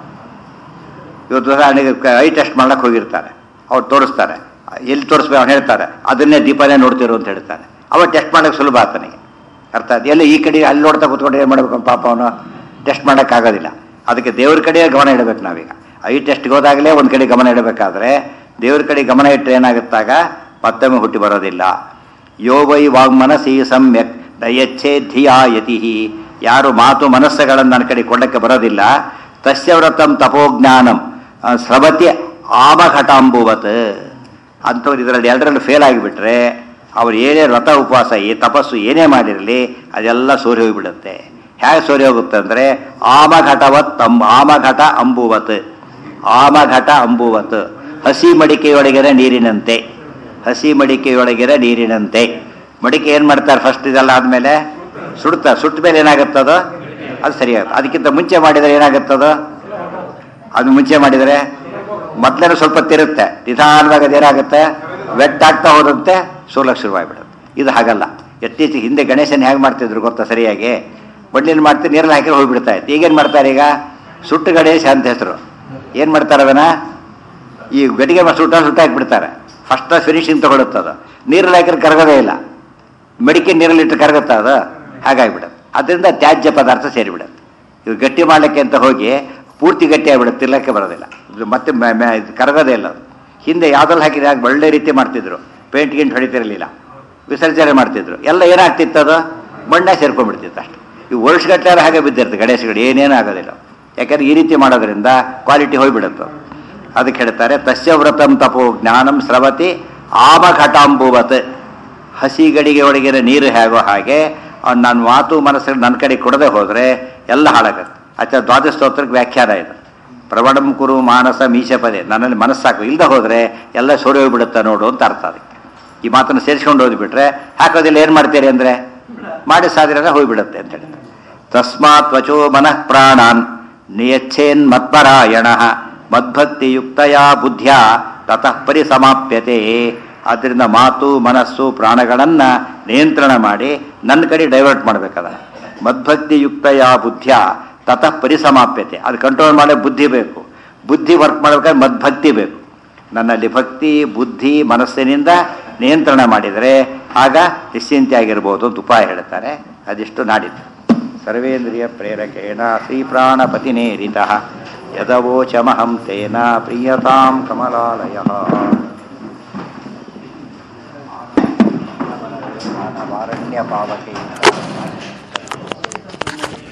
ಇವತ್ತು ಉದಾಹರಣೆಗೆ ಐ ಟೆಸ್ಟ್ ಮಾಡಕ್ಕೆ ಹೋಗಿರ್ತಾರೆ ಅವ್ರು ತೋರಿಸ್ತಾರೆ ಎಲ್ಲಿ ತೋರಿಸ್ಬೇಕು ಅವ್ನು ಹೇಳ್ತಾರೆ ಅದನ್ನೇ ದೀಪನೇ ನೋಡ್ತಿರು ಅಂತ ಹೇಳ್ತಾರೆ ಅವ ಟೆಸ್ಟ್ ಮಾಡೋಕ್ಕೆ ಸುಲಭ ಆತನಿಗೆ ಅರ್ಥ ಆಯ್ತು ಎಲ್ಲ ಈ ಕಡೆ ಅಲ್ಲಿ ನೋಡ್ತಾ ಕೂತ್ಕೊಂಡು ಏನು ಮಾಡ್ಬೇಕು ಪಾಪ ಅವನು ಟೆಸ್ಟ್ ಮಾಡೋಕ್ಕಾಗೋದಿಲ್ಲ ಅದಕ್ಕೆ ದೇವ್ರ ಕಡೆ ಗಮನ ಇಡಬೇಕು ನಾವೀಗ ಐ ಟೆಸ್ಟ್ಗೆ ಹೋದಾಗಲೇ ಒಂದು ಕಡೆ ಗಮನ ಇಡಬೇಕಾದ್ರೆ ದೇವ್ರ ಕಡೆ ಗಮನ ಇಟ್ಟರೆ ಏನಾಗುತ್ತಾಗ ಮತ್ತೊಮ್ಮೆ ಹುಟ್ಟಿ ಬರೋದಿಲ್ಲ ಯೋ ವೈ ವಾಗ್ಮನಸಿ ಸಮ್ಯಕ್ ದಯಚ್ಛೇ ಧಿಯಾ ಯತಿ ಯಾರು ಮಾತು ಮನಸ್ಸುಗಳನ್ನು ನನ್ನ ಕಡೆ ಕೊಡಕ್ಕೆ ಬರೋದಿಲ್ಲ ತಸ್ಯ ವ್ರತಂ ತಪೋಜ್ಞಾನಂ ಆ, ಸ್ರವತಿ ಆಮಘಟಾಂಬುವತ್ ಅಂಥವ್ರು ಇದರಲ್ಲಿ ಎರಡರಲ್ಲಿ ಫೇಲ್ ಆಗಿಬಿಟ್ರೆ ಅವ್ರು ಏನೇ ವ್ರತ ಉಪವಾಸ ಈ ತಪಸ್ಸು ಏನೇ ಮಾಡಿರಲಿ ಅದೆಲ್ಲ ಸೋರಿ ಹೋಗಿಬಿಡುತ್ತೆ ಹೇಗೆ ಸೋರಿ ಹೋಗುತ್ತೆ ಅಂದರೆ ಆಮಘಟವತ್ ಅಂಬ ಆಮಘಟ ಅಂಬುವತ್ ಆಮಘಟ ಅಂಬುವತ್ ಹಸಿ ಮಡಿಕೆಯೊಳಗಿನ ನೀರಿನಂತೆ ಹಸಿ ಮಡಿಕೆಯೊಳಗಿರ ನೀರಿನಂತೆ ಮಡಿಕೆ ಏನು ಮಾಡ್ತಾರೆ ಫಸ್ಟ್ ಇದೆಲ್ಲ ಆದಮೇಲೆ ಸುಡ್ತಾರೆ ಸುಟ್ಟ ಮೇಲೆ ಏನಾಗುತ್ತದು ಅದು ಸರಿಯಾಗುತ್ತೆ ಅದಕ್ಕಿಂತ ಮುಂಚೆ ಮಾಡಿದರೆ ಏನಾಗುತ್ತದು ಅದು ಮುಂಚೆ ಮಾಡಿದರೆ ಮೊದಲೇ ಸ್ವಲ್ಪ ತಿರುತ್ತೆ ನಿಧಾನವಾಗಿ ಅದೇನಾಗುತ್ತೆ ವೆಟ್ ಆಗ್ತಾ ಹೋದಂತೆ ಸೋಲಕ್ಕೆ ಶುರುವಾಗ್ಬಿಡುತ್ತೆ ಇದು ಹಾಗಲ್ಲ ಇತ್ತೀಚೆಗೆ ಹಿಂದೆ ಗಣೇಶನ ಹೇಗೆ ಮಾಡ್ತಿದ್ರು ಗೊತ್ತಾ ಸರಿಯಾಗಿ ಬಣ್ಣಿನ ಮಾಡ್ತಾರೆ ನೀರಲ್ಲಿ ಹಾಕಿ ಹೋಗ್ಬಿಡ್ತಾ ಇತ್ತು ಈಗೇನು ಮಾಡ್ತಾರೆ ಈಗ ಸುಟ್ಟು ಗಣೇಶ ಅಂತ ಹೆಸರು ಏನು ಮಾಡ್ತಾರೆ ಅದನ್ನ ಈ ಗಡಿಗೆ ಸುಟ್ಟ ಸುಟ್ಟ ಹಾಕಿಬಿಡ್ತಾರೆ ಫಸ್ಟ್ ಫಿನಿಶಿಂಗ್ ತಗೊಳುತ್ತದು ನೀರಲ್ಲಿ ಹಾಕಿದ್ರೆ ಕರಗೋದೇ ಇಲ್ಲ ಮೆಡಿಕೆ ನೀರಲ್ಲಿ ಇಟ್ಟು ಕರಗುತ್ತಾ ಅದು ಹಾಗಾಗಿಬಿಡುತ್ತೆ ಅದರಿಂದ ತ್ಯಾಜ್ಯ ಪದಾರ್ಥ ಸೇರಿಬಿಡುತ್ತೆ ಇದು ಗಟ್ಟಿ ಮಾಡಲಿಕ್ಕೆ ಅಂತ ಹೋಗಿ ಪೂರ್ತಿ ಗಟ್ಟಿ ಆಗಿಬಿಡುತ್ತೆ ತಿನ್ನಕ್ಕೆ ಬರೋದಿಲ್ಲ ಇದು ಮತ್ತೆ ಮ- ಮ- ಇದು ಕರಗೋದೇ ಇಲ್ಲ ಅದು ಹಿಂದೆ ಯಾವ್ದ್ರಲ್ಲಿ ಹಾಕಿದ್ರೆ ಹಾಗೆ ಒಳ್ಳೆ ರೀತಿ ಮಾಡ್ತಿದ್ರು ಪೇಂಟ್ ಗಿಂಟ್ ಹೊಡಿತಿರಲಿಲ್ಲ ವಿಸರ್ಜನೆ ಮಾಡ್ತಿದ್ರು ಎಲ್ಲ ಏನಾಗ್ತಿತ್ತು ಅದು ಮಣ್ಣ ಸೇರ್ಕೊಂಡ್ಬಿಡ್ತಿತ್ತು ಅಷ್ಟು ಈ ವರ್ಷಗಟ್ಟಲೆ ಹಾಗೆ ಬಿದ್ದಿರುತ್ತೆ ಗಣೇಶಗಳು ಏನೇನು ಆಗೋದಿಲ್ಲ ಯಾಕಂದ್ರೆ ಈ ರೀತಿ ಮಾಡೋದ್ರಿಂದ ಕ್ವಾಲಿಟಿ ಹೋಗ್ಬಿಡುತ್ತೆ ಅದು. ಅದಕ್ಕೆ ಹೇಳ್ತಾರೆ ತಸ್ಯ ವ್ರತಂ ತಪೋ ಜ್ಞಾನಂ ಸ್ರವತಿ ಆಮಘಟಾಂಬುವತ್ ಹಸಿ ಗಡಿಗೆ ಒಳಗಿನ ನೀರು ಹೇಗೋ ಹಾಗೆ ಅವ್ನು ನನ್ನ ಮಾತು ಮನಸ್ಸಲ್ಲಿ ನನ್ನ ಕಡೆ ಕೊಡದೆ ಹೋದರೆ ಎಲ್ಲ ಹಾಳಾಗತ್ತೆ ಆಚೆ ದ್ವಾದಶ ಸ್ತೋತ್ರಕ್ಕೆ ವ್ಯಾಖ್ಯಾನ ಇದು ಪ್ರವಣಂ ಕುರು ಮಾನಸ ಮೀಶಪದೆ ನನ್ನಲ್ಲಿ ಮನಸ್ಸಾಕು ಇಲ್ಲದೆ ಹೋದರೆ ಎಲ್ಲ ಸೋರಿ ಹೋಗ್ಬಿಡುತ್ತೆ ನೋಡು ಅಂತ ಅರ್ಥ ಅದಕ್ಕೆ ಈ ಮಾತನ್ನು ಸೇರಿಸ್ಕೊಂಡು ಹೋಗ್ಬಿಟ್ರೆ ಹಾಕೋದಿಲ್ಲ ಏನು ಮಾಡ್ತೀರಿ ಅಂದರೆ ಮಾಡಿ ಸಾಧಿರ ಹೋಗ್ಬಿಡುತ್ತೆ ಅಂತ ಹೇಳಿ ತಸ್ಮಾತ್ ವಚೋ ಮನಃ ಪ್ರಾಣಾನ್ ನಿಯಚ್ಛೇನ್ ಮತ್ಪರಾಯಣ ಮದ್ಭಕ್ತಿಯುಕ್ತಯ ಬುದ್ಧ್ಯ ತತಃ ಪರಿಸಮಾಪ್ಯತೆ ಆದ್ದರಿಂದ ಮಾತು ಮನಸ್ಸು ಪ್ರಾಣಗಳನ್ನ ನಿಯಂತ್ರಣ ಮಾಡಿ ನನ್ನ ಕಡೆ ಡೈವರ್ಟ್ ಮಾಡ್ಬೇಕದ ಮದ್ಭಕ್ತಿಯುಕ್ತಯ ಬುದ್ಧ್ಯ ತತಃ ಪರಿಸಮಾಪ್ಯತೆ ಅದು ಕಂಟ್ರೋಲ್ ಮಾಡೋ ಬುದ್ಧಿ ಬೇಕು ಬುದ್ಧಿ ವರ್ಕ್ ಮಾಡ್ಬೇಕಾದ್ರೆ ಮದ್ಭಕ್ತಿ ಬೇಕು ನನ್ನಲ್ಲಿ ಭಕ್ತಿ ಬುದ್ಧಿ ಮನಸ್ಸಿನಿಂದ ನಿಯಂತ್ರಣ ಮಾಡಿದರೆ ಆಗ ನಿಶ್ಚಿಂತೆಯಾಗಿರ್ಬೋದು ಅಂತ ಉಪಾಯ ಹೇಳ್ತಾರೆ ಅದಿಷ್ಟು ನಾಡಿದ್ದು ಸರ್ವೇಂದ್ರಿಯ ಪ್ರೇರಕೇಣ ಶ್ರೀಪ್ರಾಣಪತಿನೇರಿತ ಯದವೋಚಮಹಂ ತೇನ ಪ್ರಿಯತಾಂ ಕಮಲಾಲಯ ವಾರಣ್ಯ ಪಾವಕೇನ